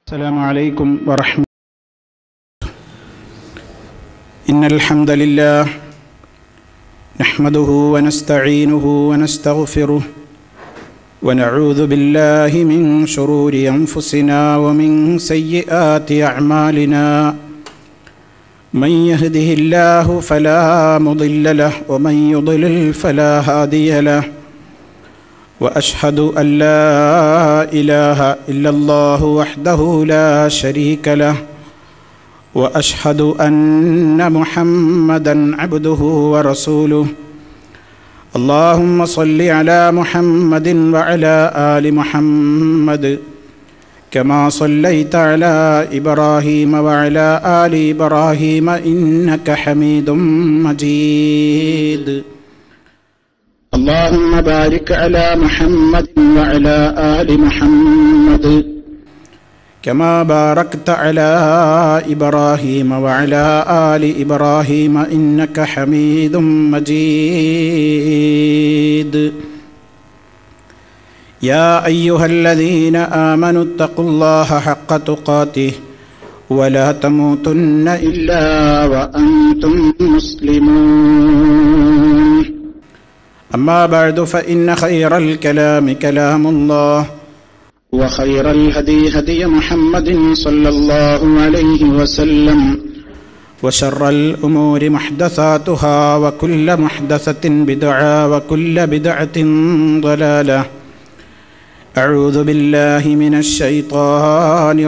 السلام عليكم ورحمة إن الحمد لله نحمده ونستعينه ونستغفره ونعوذ بالله من شرور أنفسنا ومن سيئات أعمالنا من يهده الله فلا مضل له ومن يضلل فلا هادي له واشهد ان لا اله الا الله وحده لا شريك له واشهد ان محمدا عبده ورسوله اللهم صل على محمد وعلى ال محمد كما صليت على ابراهيم وعلى ال ابراهيم انك حميد مجيد اللهم بارك على محمد وعلى آل محمد كما باركت على إبراهيم وعلى آل إبراهيم إنك حميد مجيد يا أيها الذين آمنوا اتقوا الله حق تقاته ولا تموتن إلا وأنتم مسلمون أما بعد فإن خير الكلام كلام الله وخير الهدي هدي محمد صلى الله عليه وسلم وشر الأمور محدثاتها وكل محدثة بدعة وكل بدعة ضلالة أعوذ بالله من الشيطان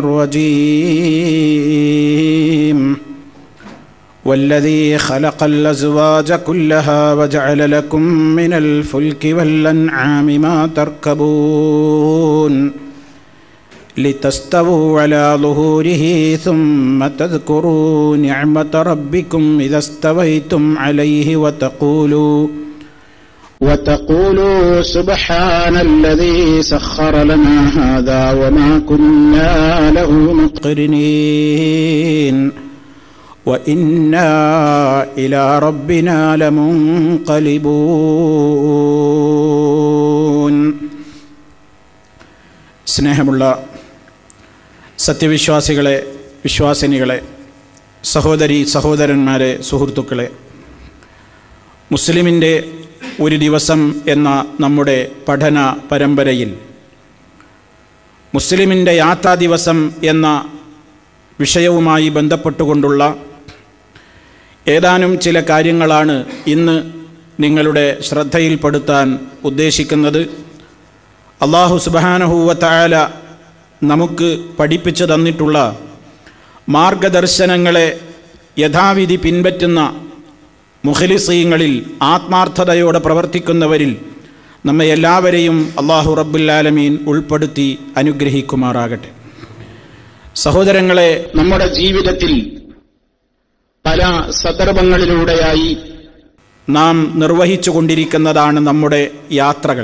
الرجيم والذي خلق الأزواج كلها وجعل لكم من الفلك والأنعام ما تركبون لتستووا على ظهوره ثم تذكروا نعمة ربكم إذا استويتم عليه وتقولوا وتقولوا سبحان الذي سخر لنا هذا وما كنا له مقرنين وإنا إلى ربنا لمنقلبون സ്നേഹമുള്ള സത്യവിശ്വാസികളെ വിശ്വാസിനികളെ സഹോദരി സഹോദരന്മാരെ സുഹൃത്തുക്കളെ മുസ്ലിമിൻ്റെ ഒരു ദിവസം എന്ന നമ്മുടെ പഠന പരമ്പരയിൽ മുസ്ലിമിൻ്റെ യാത്രാ ദിവസം എന്ന വിഷയവുമായി ബന്ധപ്പെട്ടുകൊണ്ടുള്ള ഏതാനും ചില കാര്യങ്ങളാണ് ഇന്ന് നിങ്ങളുടെ ശ്രദ്ധയിൽപ്പെടുത്താൻ ഉദ്ദേശിക്കുന്നത് അള്ളാഹു സുബാനഹൂവത്തായാല നമുക്ക് പഠിപ്പിച്ചു തന്നിട്ടുള്ള മാർഗദർശനങ്ങളെ യഥാവിധി പിൻപറ്റുന്ന മുഖലിസീങ്ങളിൽ ആത്മാർത്ഥതയോടെ പ്രവർത്തിക്കുന്നവരിൽ നമ്മെ എല്ലാവരെയും അള്ളാഹു റബ്ബുല്ലാലമീൻ ഉൾപ്പെടുത്തി അനുഗ്രഹിക്കുമാറാകട്ടെ സഹോദരങ്ങളെ നമ്മുടെ ജീവിതത്തിൽ പല സന്ദർഭങ്ങളിലൂടെയായി നാം നിർവഹിച്ചു കൊണ്ടിരിക്കുന്നതാണ് നമ്മുടെ യാത്രകൾ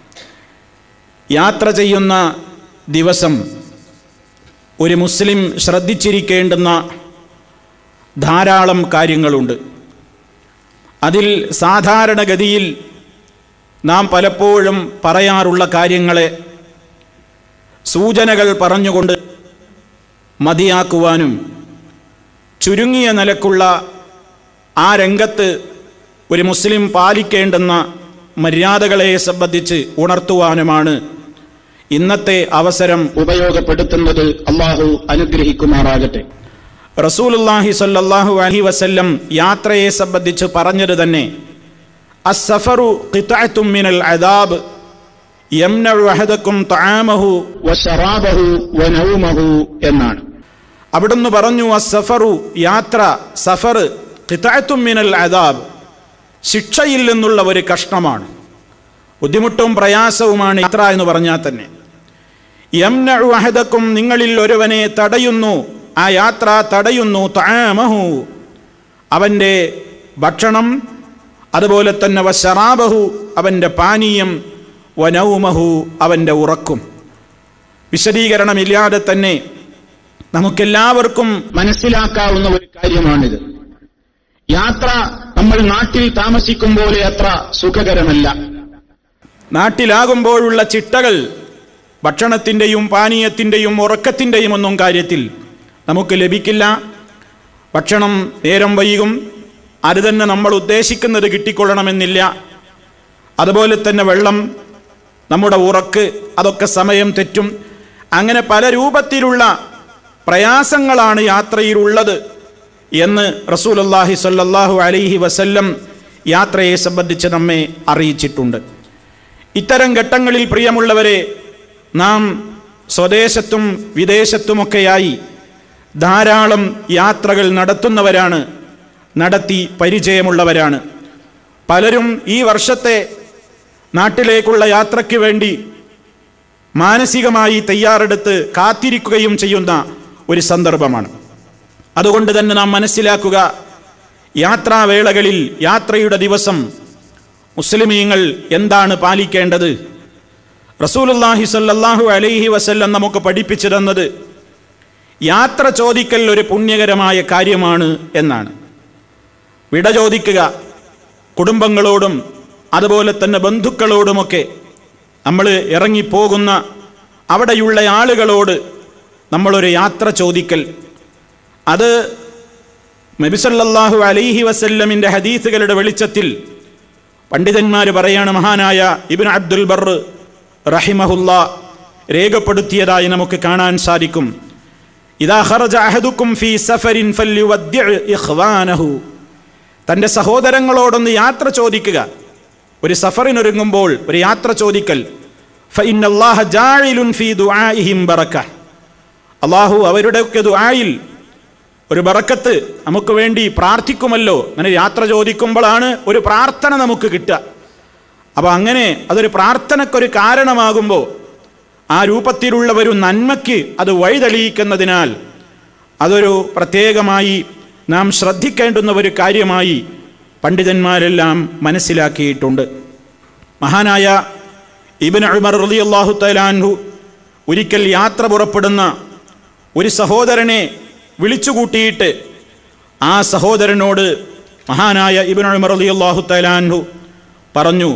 യാത്ര ചെയ്യുന്ന ദിവസം ഒരു മുസ്ലിം ശ്രദ്ധിച്ചിരിക്കേണ്ടുന്ന ധാരാളം കാര്യങ്ങളുണ്ട് അതിൽ സാധാരണഗതിയിൽ നാം പലപ്പോഴും പറയാറുള്ള കാര്യങ്ങളെ സൂചനകൾ പറഞ്ഞുകൊണ്ട് മതിയാക്കുവാനും ചുരുങ്ങിയ നിലക്കുള്ള ആ രംഗത്ത് ഒരു മുസ്ലിം പാലിക്കേണ്ടുന്ന മര്യാദകളെ സംബന്ധിച്ച് ഉണർത്തുവാനുമാണ് ഇന്നത്തെ അവസരം ഉപയോഗപ്പെടുത്തുന്നത് അള്ളാഹു അനുഗ്രഹിക്കുമാറാകട്ടെ റസൂലുല്ലാഹി സല്ലാഹു അലി വസല്ലം യാത്രയെ സംബന്ധിച്ച് പറഞ്ഞത് തന്നെ അസഫറു മിനൽ അദാബ് യംനഉ അഹദക്കും തആമഹു വശറാബഹു വനൗമഹു എന്നാണ് അവിടുന്ന് പറഞ്ഞു അസഫറു യാത്ര സഫർ മിനൽ അദാബ് ശിക്ഷയിൽ നിന്നുള്ള ഒരു കഷ്ണമാണ് ബുദ്ധിമുട്ടും പ്രയാസവുമാണ് യാത്ര എന്ന് പറഞ്ഞാൽ തന്നെ യംനഉ അഹദക്കും നിങ്ങളിൽ ഒരുവനെ തടയുന്നു ആ യാത്ര തടയുന്നു തആമഹു അവൻ്റെ ഭക്ഷണം അതുപോലെ തന്നെ വശറാബഹു അവൻ്റെ പാനീയം വനൗമഹു അവൻ്റെ ഉറക്കും വിശദീകരണമില്ലാതെ തന്നെ നമുക്കെല്ലാവർക്കും മനസ്സിലാക്കാവുന്ന ഒരു കാര്യമാണിത് യാത്ര നമ്മൾ നാട്ടിൽ താമസിക്കും പോലെ അത്ര സുഖകരമല്ല നാട്ടിലാകുമ്പോഴുള്ള ചിട്ടകൾ ഭക്ഷണത്തിൻ്റെയും പാനീയത്തിൻ്റെയും ഉറക്കത്തിൻ്റെയും ഒന്നും കാര്യത്തിൽ നമുക്ക് ലഭിക്കില്ല ഭക്ഷണം നേരം വൈകും അത് തന്നെ നമ്മൾ ഉദ്ദേശിക്കുന്നത് കിട്ടിക്കൊള്ളണമെന്നില്ല അതുപോലെ തന്നെ വെള്ളം നമ്മുടെ ഉറക്ക് അതൊക്കെ സമയം തെറ്റും അങ്ങനെ പല രൂപത്തിലുള്ള പ്രയാസങ്ങളാണ് യാത്രയിലുള്ളത് എന്ന് റസൂലുള്ളാഹി സ്വല്ലല്ലാഹു അലൈഹി വസല്ലം യാത്രയെ സംബന്ധിച്ച് നമ്മെ അറിയിച്ചിട്ടുണ്ട് ഇത്തരം ഘട്ടങ്ങളിൽ പ്രിയമുള്ളവരെ നാം സ്വദേശത്തും വിദേശത്തുമൊക്കെയായി ധാരാളം യാത്രകൾ നടത്തുന്നവരാണ് നടത്തി പരിചയമുള്ളവരാണ് പലരും ഈ വർഷത്തെ നാട്ടിലേക്കുള്ള യാത്രയ്ക്ക് വേണ്ടി മാനസികമായി തയ്യാറെടുത്ത് കാത്തിരിക്കുകയും ചെയ്യുന്ന ഒരു സന്ദർഭമാണ് അതുകൊണ്ട് തന്നെ നാം മനസ്സിലാക്കുക യാത്രാവേളകളിൽ യാത്രയുടെ ദിവസം മുസ്ലിമീങ്ങൾ എന്താണ് പാലിക്കേണ്ടത് റസൂലുല്ലാഹി സല്ലല്ലാഹു അലൈഹി വസല്ലം നമുക്ക് പഠിപ്പിച്ചു തന്നത് യാത്ര ചോദിക്കൽ ഒരു പുണ്യകരമായ കാര്യമാണ് എന്നാണ് വിട ചോദിക്കുക കുടുംബങ്ങളോടും അതുപോലെ തന്നെ ബന്ധുക്കളോടുമൊക്കെ നമ്മൾ ഇറങ്ങിപ്പോകുന്ന അവിടെയുള്ള ആളുകളോട് നമ്മളൊരു യാത്ര ചോദിക്കൽ അത് നബിസല്ലാഹു അലൈഹി വസല്ലമിൻ്റെ ഹദീസുകളുടെ വെളിച്ചത്തിൽ പണ്ഡിതന്മാർ പറയാണ് മഹാനായ ഇബിൻ അബ്ദുൽ ബർ റഹിമഹുല്ല രേഖപ്പെടുത്തിയതായി നമുക്ക് കാണാൻ സാധിക്കും ഇതാ ഖറജ അഹദുക്കും ഫീ സഫരിൻ ഫല്യുവദ്ദിഅ ഇഖ്വാനഹു തൻ്റെ സഹോദരങ്ങളോടൊന്ന് യാത്ര ചോദിക്കുക ഒരു സഫറിനൊരുങ്ങുമ്പോൾ ഒരു യാത്ര ചോദിക്കൽ ഫഇന്നല്ലാഹ ജാഇലുൻ ഫീ ദുആഇഹിം ബറക അള്ളാഹു അവരുടെയൊക്കെ ദുആയിൽ ഒരു ബറക്കത്ത് നമുക്ക് വേണ്ടി പ്രാർത്ഥിക്കുമല്ലോ അങ്ങനെ യാത്ര ചോദിക്കുമ്പോഴാണ് ഒരു പ്രാർത്ഥന നമുക്ക് കിട്ടുക അപ്പോൾ അങ്ങനെ അതൊരു പ്രാർത്ഥനക്കൊരു കാരണമാകുമ്പോൾ ആ രൂപത്തിലുള്ള ഒരു നന്മയ്ക്ക് അത് വഴിതെളിയിക്കുന്നതിനാൽ അതൊരു പ്രത്യേകമായി നാം ശ്രദ്ധിക്കേണ്ടുന്ന ഒരു കാര്യമായി പണ്ഡിതന്മാരെല്ലാം മനസ്സിലാക്കിയിട്ടുണ്ട് മഹാനായ ഇബിൻ ഉമർ റളിയല്ലാഹു തലാൻഹു ഒരിക്കൽ യാത്ര പുറപ്പെടുന്ന ഒരു സഹോദരനെ വിളിച്ചുകൂട്ടിയിട്ട് ആ സഹോദരനോട് മഹാനായ ഇബിൻ ഉമർ റളിയല്ലാഹു തലാൻഹു പറഞ്ഞു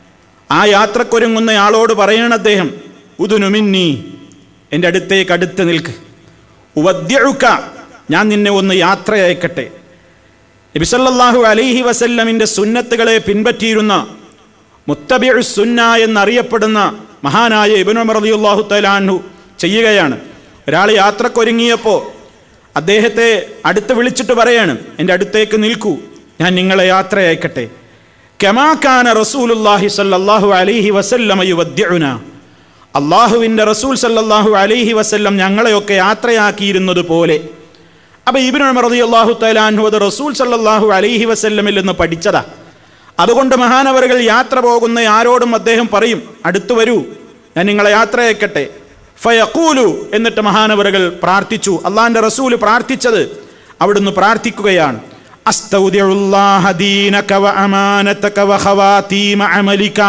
ആ യാത്രക്കൊരുങ്ങുന്ന ആളോട് പറയണം അദ്ദേഹം ഉദുനുമിന്നി എൻ്റെ അടുത്തേക്ക് അടുത്ത് നിൽക്ക് ഉവദ്യഴുക്ക ഞാൻ നിന്നെ ഒന്ന് യാത്ര അയക്കട്ടെ നബിസല്ലാഹു അലൈഹി വസല്ലമിൻ്റെ സുന്നത്തുകളെ പിൻപറ്റിയിരുന്ന മുത്തബിഉ സുന്ന എന്നറിയപ്പെടുന്ന മഹാനായ ഇബനു റളിയല്ലാഹു തലാൻഹു ചെയ്യുകയാണ് ഒരാൾ യാത്രക്കൊരുങ്ങിയപ്പോൾ അദ്ദേഹത്തെ അടുത്ത് വിളിച്ചിട്ട് പറയാണ് എൻ്റെ അടുത്തേക്ക് നിൽക്കൂ ഞാൻ നിങ്ങളെ യാത്ര അയക്കട്ടെ കെമാക്കാന റസൂലുല്ലാഹി സല്ലല്ലാഹു അലൈഹി വസല്ലമ യുവദ്യഉന അള്ളാഹുവിൻ്റെ റസൂൽ സല്ലല്ലാഹു അലൈഹി വസല്ലം ഞങ്ങളെയൊക്കെ യാത്രയാക്കിയിരുന്നത് പോലെ അപ്പോൾ ഇബിൻ റളിയല്ലാഹു തആലാഹു അത് റസൂൽ സല്ലല്ലാഹു അലൈഹി വസല്ലമിൽ നിന്ന് പഠിച്ചതാ അതുകൊണ്ട് മഹാനവറുകൾ യാത്ര പോകുന്ന ആരോടും അദ്ദേഹം പറയും അടുത്തു വരൂ ഞാൻ നിങ്ങളെ യാത്ര അയക്കട്ടെ ഫയഖൂലു എന്നിട്ട് മഹാനവറുകൾ പ്രാർത്ഥിച്ചു അള്ളാഹിൻ്റെ റസൂൽ പ്രാർത്ഥിച്ചത് അവിടുന്ന് പ്രാർത്ഥിക്കുകയാണ് അസ്തൗദിഉല്ലാഹ ദീനക വ അമാനതക വ ഖവാതീമ അമലിക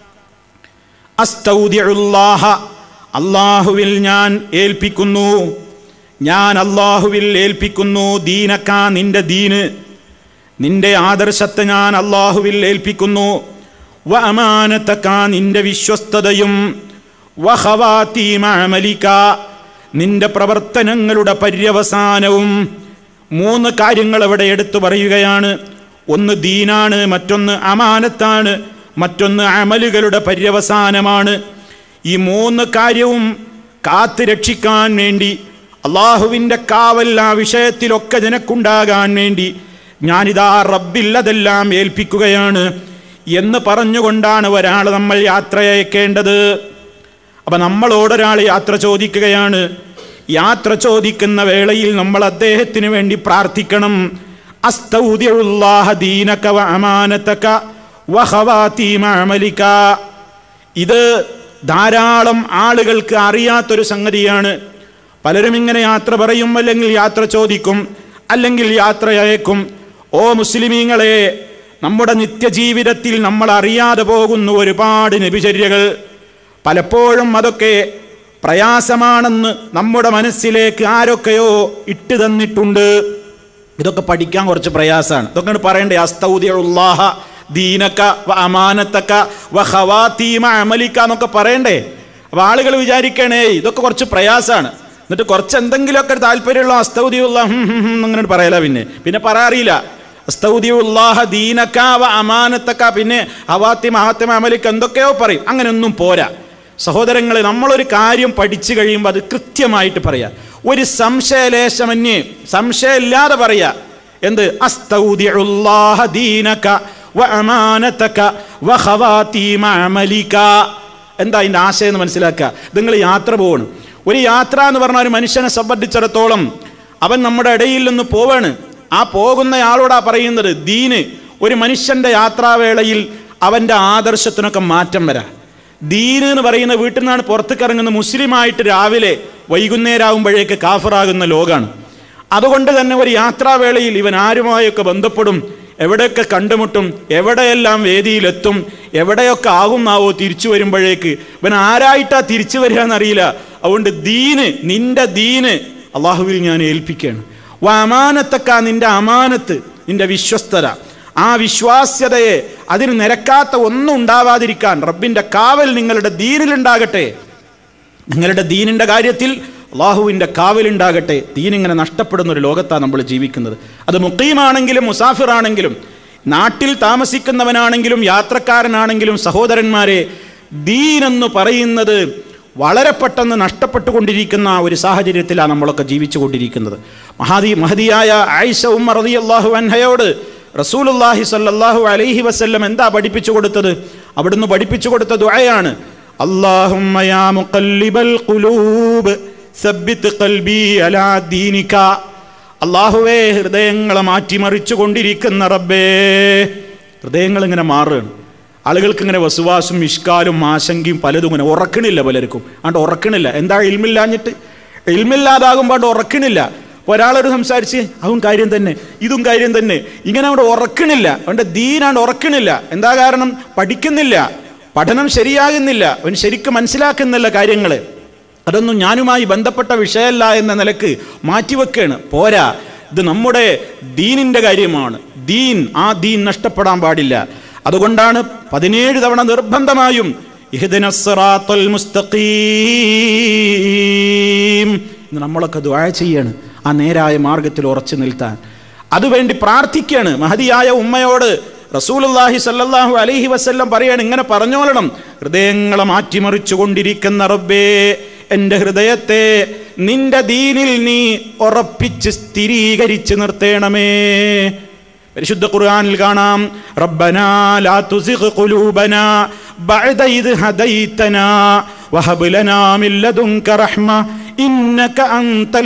അസ്തൗദിഉല്ലാഹ അള്ളാഹുവിൽ ഞാൻ ഏൽപ്പിക്കുന്നു ഞാൻ അള്ളാഹുവിൽ ഏൽപ്പിക്കുന്നു ദീനക്ക നിന്റെ ദീന് നിന്റെ ആദർശത്തെ ഞാൻ അള്ളാഹുവിൽ ഏൽപ്പിക്കുന്നു വ അമാനത്തക്ക നിന്റെ വിശ്വസ്തതയും വ ഖവാതീമ അമലിക നിന്റെ പ്രവർത്തനങ്ങളുടെ പര്യവസാനവും മൂന്ന് കാര്യങ്ങൾ അവിടെ എടുത്തു പറയുകയാണ് ഒന്ന് ദീനാണ് മറ്റൊന്ന് അമാനത്താണ് മറ്റൊന്ന് അമലുകളുടെ പര്യവസാനമാണ് ഈ മൂന്ന് കാര്യവും കാത്തു രക്ഷിക്കാൻ വേണ്ടി അള്ളാഹുവിൻ്റെ കാവൽ ആ വിഷയത്തിലൊക്കെ നിനക്കുണ്ടാകാൻ വേണ്ടി ഞാനിതാ റബ്ബില്ലതെല്ലാം ഏൽപ്പിക്കുകയാണ് എന്ന് പറഞ്ഞുകൊണ്ടാണ് ഒരാൾ നമ്മൾ യാത്ര അയക്കേണ്ടത് അപ്പം നമ്മളോടൊരാൾ യാത്ര ചോദിക്കുകയാണ് യാത്ര ചോദിക്കുന്ന വേളയിൽ നമ്മൾ അദ്ദേഹത്തിന് വേണ്ടി പ്രാർത്ഥിക്കണം അസ്തൗദിഉല്ലാഹ ദീനക വ അമാനതക വ ഖവാതീമ അമലിക ഇത് ധാരാളം ആളുകൾക്ക് അറിയാത്തൊരു സംഗതിയാണ് പലരും ഇങ്ങനെ യാത്ര പറയും അല്ലെങ്കിൽ യാത്ര ചോദിക്കും അല്ലെങ്കിൽ യാത്ര അയക്കും ഓ മുസ്ലിമീങ്ങളെ നമ്മുടെ നിത്യജീവിതത്തിൽ നമ്മൾ അറിയാതെ പോകുന്ന ഒരുപാട് നബിചര്യകൾ പലപ്പോഴും അതൊക്കെ പ്രയാസമാണെന്ന് നമ്മുടെ മനസ്സിലേക്ക് ആരൊക്കെയോ ഇട്ട് തന്നിട്ടുണ്ട് ഇതൊക്കെ പഠിക്കാൻ കുറച്ച് പ്രയാസമാണ് ഇതൊക്കെയാണ് പറയണ്ടേ അസ്തൗദിയുള്ളാഹ ദീനക്ക വ അമാനത്തക്ക വ ഖവാതീമ അമലിക്ക എന്നൊക്കെ പറയണ്ടേ അപ്പോൾ ആളുകൾ വിചാരിക്കണേ ഇതൊക്കെ കുറച്ച് പ്രയാസമാണ് എന്നിട്ട് കുറച്ച് എന്തെങ്കിലുമൊക്കെ ഒരു താല്പര്യമുള്ള അസ്തൗദിയുള്ള അങ്ങനെ പറയല പിന്നെ പിന്നെ പറയാറിയില്ല അസ്തൗദിയുള്ളാഹ ദീനക്ക വ അമാനത്തക്ക പിന്നെ അവാത്തിമ ആത്തിമ അമലിക്ക് എന്തൊക്കെയോ പറയും അങ്ങനെയൊന്നും പോരാ സഹോദരങ്ങളെ നമ്മളൊരു കാര്യം പഠിച്ചു കഴിയുമ്പോൾ അത് കൃത്യമായിട്ട് പറയാ ഒരു സംശയലേശമന്യേ സംശയമില്ലാതെ പറയാ എന്ത് അസ്തൗദിയുള്ളാഹ ദീനക വ അമാനതക വ ഖവാതീമ അമലിക എന്താ അതിൻ്റെ ആശയം എന്ന് മനസ്സിലാക്കുക നിങ്ങൾ യാത്ര പോവാണ് ഒരു യാത്ര എന്ന് പറഞ്ഞാൽ ഒരു മനുഷ്യനെ സംബന്ധിച്ചിടത്തോളം അവൻ നമ്മുടെ ഇടയിൽ നിന്ന് പോവാണ് ആ പോകുന്നയാളോടാ പറയുന്നത് ദീന് ഒരു മനുഷ്യൻ്റെ യാത്രാവേളയിൽ അവൻ്റെ ആദർശത്തിനൊക്കെ മാറ്റം വരാം ദീന് എന്ന് പറയുന്ന വീട്ടിൽ നിന്നാണ് പുറത്തേക്ക് ഇറങ്ങുന്ന മുസ്ലിമായിട്ട് രാവിലെ വൈകുന്നേരമാകുമ്പോഴേക്ക് കാഫറാകുന്ന ലോകാണ് അതുകൊണ്ട് തന്നെ ഒരു യാത്രാവേളയിൽ ഇവൻ ആരുമായൊക്കെ ബന്ധപ്പെടും എവിടെയൊക്കെ കണ്ടുമുട്ടും എവിടെയെല്ലാം വേദിയിലെത്തും എവിടെയൊക്കെ ആകുന്നാവോ തിരിച്ചു വരുമ്പോഴേക്ക് ഇവൻ ആരായിട്ടാ തിരിച്ചു വരിക എന്നറിയില്ല അതുകൊണ്ട് ദീന് നിന്റെ ദീന് അള്ളാഹുവിൽ ഞാൻ ഏൽപ്പിക്കുകയാണ് വ അമാനത്തക്ക നിന്റെ അമാനത്ത് നിന്റെ വിശ്വസ്തത ആ വിശ്വാസ്യതയെ അതിന് നിരക്കാത്ത ഒന്നും ഉണ്ടാവാതിരിക്കാൻ റബ്ബിന്റെ കാവൽ നിങ്ങളുടെ ദീനിലുണ്ടാകട്ടെ നിങ്ങളുടെ ദീനിൻ്റെ കാര്യത്തിൽ അള്ളാഹുവിൻ്റെ കാവലുണ്ടാകട്ടെ ദീനിങ്ങനെ നഷ്ടപ്പെടുന്ന ഒരു ലോകത്താണ് നമ്മൾ ജീവിക്കുന്നത് അത് മുക്കീമാണെങ്കിലും മുസാഫിറാണെങ്കിലും നാട്ടിൽ താമസിക്കുന്നവനാണെങ്കിലും യാത്രക്കാരനാണെങ്കിലും സഹോദരന്മാരെ ദീനെന്ന് പറയുന്നത് വളരെ പെട്ടെന്ന് നഷ്ടപ്പെട്ടുകൊണ്ടിരിക്കുന്ന ഒരു സാഹചര്യത്തിലാണ് നമ്മളൊക്കെ ജീവിച്ചു കൊണ്ടിരിക്കുന്നത് മഹാദി മഹതിയായ ആയിഷ ഉമ്മർ റതി അള്ളാഹു അൻഹയോട് റസൂലുല്ലാഹി സല്ലല്ലാഹു അലൈഹി വസല്ലം എന്താ പഠിപ്പിച്ചു കൊടുത്തത് അവിടുന്ന് പഠിപ്പിച്ചു കൊടുത്ത ദുആയാണ് അല്ലാഹുമ്മ യാ മുഖല്ലിബൽ ഖുലൂബ് സബ്ബിത് ഖൽബി അലാ ദീനിക അള്ളാഹുവേ ഹൃദയങ്ങളെ മാറ്റിമറിച്ചു കൊണ്ടിരിക്കുന്ന റബ്ബേ ഹൃദയങ്ങൾ ഇങ്ങനെ മാറുകയാണ് ആളുകൾക്ക് ഇങ്ങനെ വസുവാസും ഇഷ്കാലും ആശങ്കയും പലതും ഇങ്ങനെ ഉറക്കണില്ല പലർക്കും അതുകൊണ്ട് ഉറക്കണില്ല എന്താ ഇൽമില്ലാഞ്ഞിട്ട് ഇൽമില്ലാതാകുമ്പോൾ അവിടെ ഉറക്കണില്ല ഇപ്പോൾ ഒരാളോട് സംസാരിച്ച് അതും കാര്യം തന്നെ ഇതും കാര്യം തന്നെ ഇങ്ങനെ അവിടെ ഉറക്കണില്ല അവൻ്റെ ദീനാണ്ട് ഉറക്കണില്ല എന്താ കാരണം പഠിക്കുന്നില്ല പഠനം ശരിയാകുന്നില്ല അവൻ ശരിക്കും മനസ്സിലാക്കുന്നില്ല കാര്യങ്ങൾ അതൊന്നും ഞാനുമായി ബന്ധപ്പെട്ട വിഷയമല്ല എന്ന നിലക്ക് മാറ്റിവെക്കുകയാണ് പോരാ ഇത് നമ്മുടെ ദീനിൻ്റെ കാര്യമാണ് ദീൻ ആ ദീൻ നഷ്ടപ്പെടാൻ പാടില്ല അതുകൊണ്ടാണ് പതിനേഴ് തവണ നിർബന്ധമായും ഇഹ്ദിന സിറാത്തുൽ മുസ്തഖീം എന്ന് നമ്മളൊക്കെ ദ്വാഴ ചെയ്യാണ് ആ നേരായ മാർഗത്തിൽ ഉറച്ചു നിൽത്താൻ അതുവേണ്ടി പ്രാർത്ഥിക്കുകയാണ് മഹതിയായ ഉമ്മയോട് റസൂലുല്ലാഹി സല്ലല്ലാഹു അലൈഹി വസല്ലം പറയാണ് ഇങ്ങനെ പറഞ്ഞോളണം ഹൃദയങ്ങളെ മാറ്റിമറിച്ചു കൊണ്ടിരിക്കുന്ന റബ്ബേ എൻ്റെ ഹൃദയത്തെ നിന്റെ ദീനിൽ നീ ഉറപ്പിച്ച് സ്ഥിരീകരിച്ച് നിർത്തേണമേ പരിശുദ്ധ ഖുർആനിൽ കാണാം റബ്ബനാ ലാ തുസിഗ് ഖുലൂബനാ ബഅദ ഇദ് ഹദൈതനാ വഹബ് ലനാ മിൻ ലദുൻക റഹ്മ ഇന്നക അൻതൽ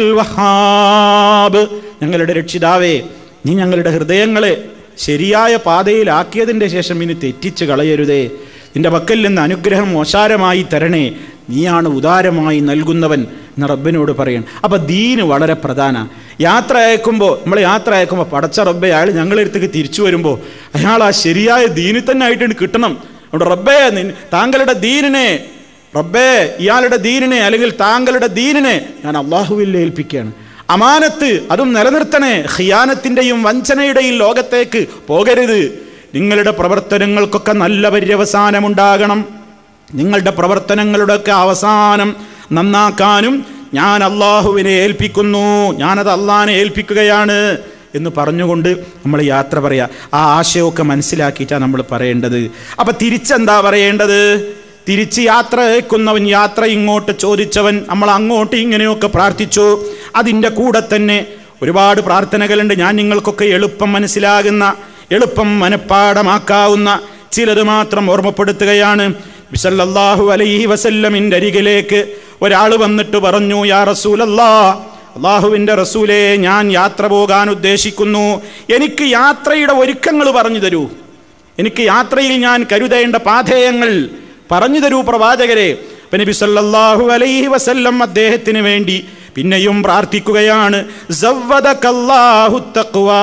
വഹാബ് ഞങ്ങളുടെ രക്ഷിതാവേ നീ ഞങ്ങളുടെ ഹൃദയങ്ങളെ ശരിയായ പാതയിലാക്കിയതിൻ്റെ ശേഷം ഇനി തെറ്റിച്ച് കളയരുതേ നിന്റെ പക്കൽ നിന്ന് അനുഗ്രഹം ഓശാരമായി തരണേ നീയാണ് ഉദാരമായി നൽകുന്നവൻ എന്ന് റബ്ബിനോട് പറയണം അപ്പം ദീന് വളരെ പ്രധാന യാത്ര അയക്കുമ്പോൾ നമ്മൾ യാത്ര അയക്കുമ്പോൾ പടച്ച റബ്ബെ അയാൾ ഞങ്ങളുടെ അടുത്തേക്ക് തിരിച്ചു വരുമ്പോൾ അയാൾ ആ ശരിയായ ദീനിൽ തന്നെ ആയിട്ട് കിട്ടണം അതുകൊണ്ട് റബ്ബേ നിൻ താങ്കളുടെ ദീനിനെ റബ്ബേ ഇയാളുടെ ദീനിനെ അല്ലെങ്കിൽ താങ്കളുടെ ദീനിനെ ഞാൻ അള്ളാഹുവിൽ ഏൽപ്പിക്കുകയാണ് അമാനത്ത് അതും നിലനിർത്തണേ ഖിയാനത്തിൻ്റെയും വഞ്ചനയുടെയും ലോകത്തേക്ക് പോകരുത് നിങ്ങളുടെ പ്രവർത്തനങ്ങൾക്കൊക്കെ നല്ല പര്യവസാനമുണ്ടാകണം നിങ്ങളുടെ പ്രവർത്തനങ്ങളുടെയൊക്കെ അവസാനം നന്നാക്കാനും ഞാൻ അള്ളാഹുവിനെ ഏൽപ്പിക്കുന്നു ഞാനത് അള്ളാഹിനെ ഏൽപ്പിക്കുകയാണ് എന്ന് പറഞ്ഞുകൊണ്ട് നമ്മൾ യാത്ര പറയുക ആ ആശയമൊക്കെ മനസ്സിലാക്കിയിട്ടാണ് നമ്മൾ പറയേണ്ടത് അപ്പം തിരിച്ചെന്താ പറയേണ്ടത് തിരിച്ച് യാത്ര അയക്കുന്നവൻ യാത്ര ഇങ്ങോട്ട് ചോദിച്ചവൻ നമ്മൾ അങ്ങോട്ട് ഇങ്ങനെയൊക്കെ പ്രാർത്ഥിച്ചു അതിൻ്റെ കൂടെ തന്നെ ഒരുപാട് പ്രാർത്ഥനകളുണ്ട് ഞാൻ നിങ്ങൾക്കൊക്കെ എളുപ്പം മനസ്സിലാകുന്ന എളുപ്പം മനഃപ്പാടമാക്കാവുന്ന ചിലത് മാത്രം ഓർമ്മപ്പെടുത്തുകയാണ് ബിസല്ലാഹു അലൈഹി വസല്ലമിൻ്റെ അരികിലേക്ക് ഒരാൾ വന്നിട്ട് പറഞ്ഞു യാ റസൂലല്ലാ അള്ളാഹുവിൻ്റെ റസൂലെ ഞാൻ യാത്ര പോകാൻ ഉദ്ദേശിക്കുന്നു എനിക്ക് യാത്രയുടെ ഒരുക്കങ്ങൾ പറഞ്ഞു തരൂ എനിക്ക് യാത്രയിൽ ഞാൻ കരുതേണ്ട പാധേയങ്ങൾ പറഞ്ഞു തരൂ പ്രവാചകരെ അപ്പം നബി സല്ലല്ലാഹു അലൈഹി വസല്ലം അദ്ദേഹത്തിന് വേണ്ടി പിന്നെയും പ്രാർത്ഥിക്കുകയാണ് സവ്വദകല്ലാഹു തഖ്വാ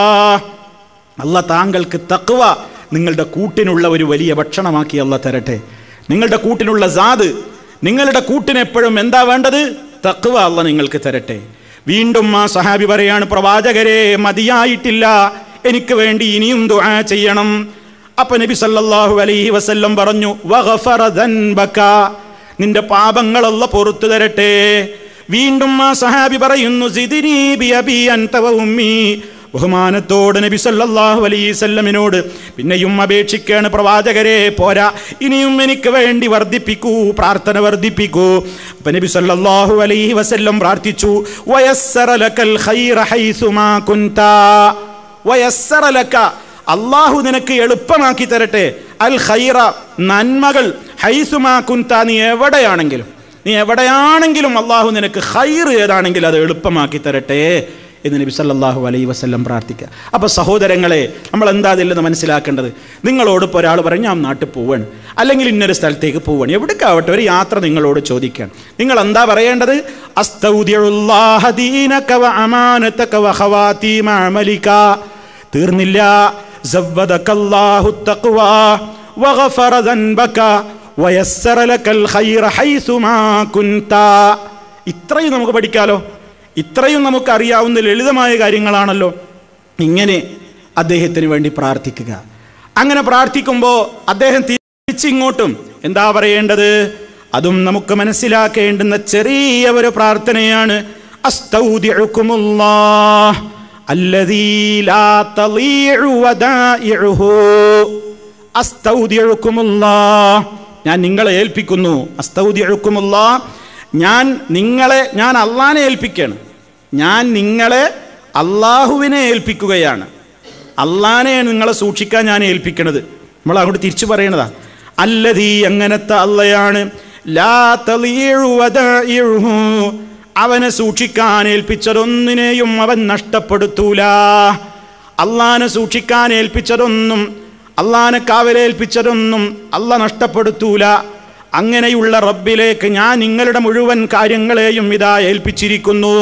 അല്ല താങ്കൾക്ക് തക്വ നിങ്ങളുടെ കൂട്ടിനുള്ള ഒരു വലിയ ഭക്ഷണമാക്കി അല്ല തരട്ടെ നിങ്ങളുടെ കൂട്ടിനുള്ള സാത് നിങ്ങളുടെ കൂട്ടിനെപ്പോഴും എന്താ വേണ്ടത് തക്വ അല്ല നിങ്ങൾക്ക് തരട്ടെ വീണ്ടും ആ സഹാബി പറയാണ് പ്രവാചകരെ മതിയായിട്ടില്ല എനിക്ക് വേണ്ടി ഇനിയും ദുആ ചെയ്യണം അപ്പൊ നബി സല്ലല്ലാഹു അലൈഹി വസല്ലം പറഞ്ഞു വഗഫറ ദൻബക നിന്റെ പാപങ്ങളല്ല പുറത്തു തരട്ടെ വീണ്ടും ആ സഹാബി പറയുന്നു സിദിനി ബി അബി അൻത വ ഉമ്മി ബഹുമാനത്തോട് നബി സല്ലല്ലാഹു അലൈഹി വസല്ലമിനോട് പിന്നെയും അപേക്ഷിക്കാണ് പ്രവാചകരെ പോരാ ഇനിയും എനിക്ക് വേണ്ടി വർദ്ധിപ്പിക്കൂ പ്രാർത്ഥന വർദ്ധിപ്പിക്കൂ അപ്പൊ നബി സല്ലല്ലാഹു അലൈഹി വസല്ലം പ്രാർത്ഥിച്ചു വയസ്സറ ലക്കൽ ഖൈറ ഹൈസുമാ കുൻതാ വയസ്സറ ലക അള്ളാഹു നിനക്ക് എളുപ്പമാക്കി തരട്ടെ അൽ ഖൈറ നന്മകൾ ഹൈസുമാ കുൻതാ നീ എവിടെയാണെങ്കിലും നീ എവിടെയാണെങ്കിലും അള്ളാഹു നിനക്ക് ഖൈർ ഏതാണെങ്കിലും അത് എളുപ്പമാക്കി തരട്ടെ എന്ന് നബി സല്ലല്ലാഹു അലൈഹി വസല്ലം പ്രാർത്ഥിക്കുക അപ്പോൾ സഹോദരങ്ങളെ നമ്മൾ എന്താ അതില്ലെന്ന് മനസ്സിലാക്കേണ്ടത് നിങ്ങളോട് ഇപ്പോൾ ഒരാൾ പറയും ഞാൻ നാട്ടിൽ പോവാണ് അല്ലെങ്കിൽ ഇന്നൊരു സ്ഥലത്തേക്ക് പോവാണ് എവിടേക്കാവട്ടെ ഒരു യാത്ര നിങ്ങളോട് ചോദിക്കാൻ നിങ്ങൾ എന്താ പറയേണ്ടത് അസ്തൗദിയുല്ലാഹ ദീനക വ അമാനതക വ ഖവാതീമ അമലിക തീർന്നില്ല സവ്വദകല്ലാഹു തഖ്വ വഗഫറ ദൻബക വയസ്സറ ലക്കൽ ഖൈറ ഹൈസുമാ കുൻത ഇത്രയും നമുക്ക് പഠിക്കാലോ ഇത്രയും നമുക്ക് അറിയാവുന്ന ലളിതമായ കാര്യങ്ങളാണല്ലോ ഇങ്ങനെ അദ്ദേഹത്തിന് വേണ്ടി പ്രാർത്ഥിക്കുക അങ്ങനെ പ്രാർത്ഥിക്കുമ്പോൾ അദ്ദേഹം തിരിച്ചിങ്ങോട്ടും എന്താ പറയേണ്ടത് അതും നമുക്ക് മനസ്സിലാക്കേണ്ടുന്ന ചെറിയ ഒരു പ്രാർത്ഥനയാണ് അസ്തൗദിഉക്കുമുല്ലാഹ് അല്ലദീ ലാ തളീഉ വദാഇഉഹു അസ്തൗദിഉക്കുമുല്ലാഹ് ഞാൻ നിങ്ങളെ ഏൽപ്പിക്കുന്നു അസ്തൗദിഉക്കുമുല്ലാഹ് ഞാൻ നിങ്ങളെ ഞാൻ അള്ളാനെ ഏൽപ്പിക്കുകയാണ് ഞാൻ നിങ്ങളെ അള്ളാഹുവിനെ ഏൽപ്പിക്കുകയാണ് അള്ളാനെ നിങ്ങളെ സൂക്ഷിക്കാൻ ഞാൻ ഏൽപ്പിക്കണത് നമ്മൾ അങ്ങോട്ട് തിരിച്ചു പറയണതാ അല്ലതീ അങ്ങനത്തെ അള്ളയാണ് ലാ തളീഉ വദാഇഉഹു. അവനെ സൂക്ഷിക്കാൻ ഏൽപ്പിച്ചതൊന്നിനെയും അവൻ നഷ്ടപ്പെടുത്തൂല അള്ളാനെ സൂക്ഷിക്കാൻ ഏൽപ്പിച്ചതൊന്നും അള്ളാനെ കാവലേൽപ്പിച്ചതൊന്നും അല്ല നഷ്ടപ്പെടുത്തൂല അങ്ങനെയുള്ള റബ്ബിലേക്ക് ഞാൻ നിങ്ങളുടെ മുഴുവൻ കാര്യങ്ങളെയും ഇതാ ഏൽപ്പിച്ചിരിക്കുന്നു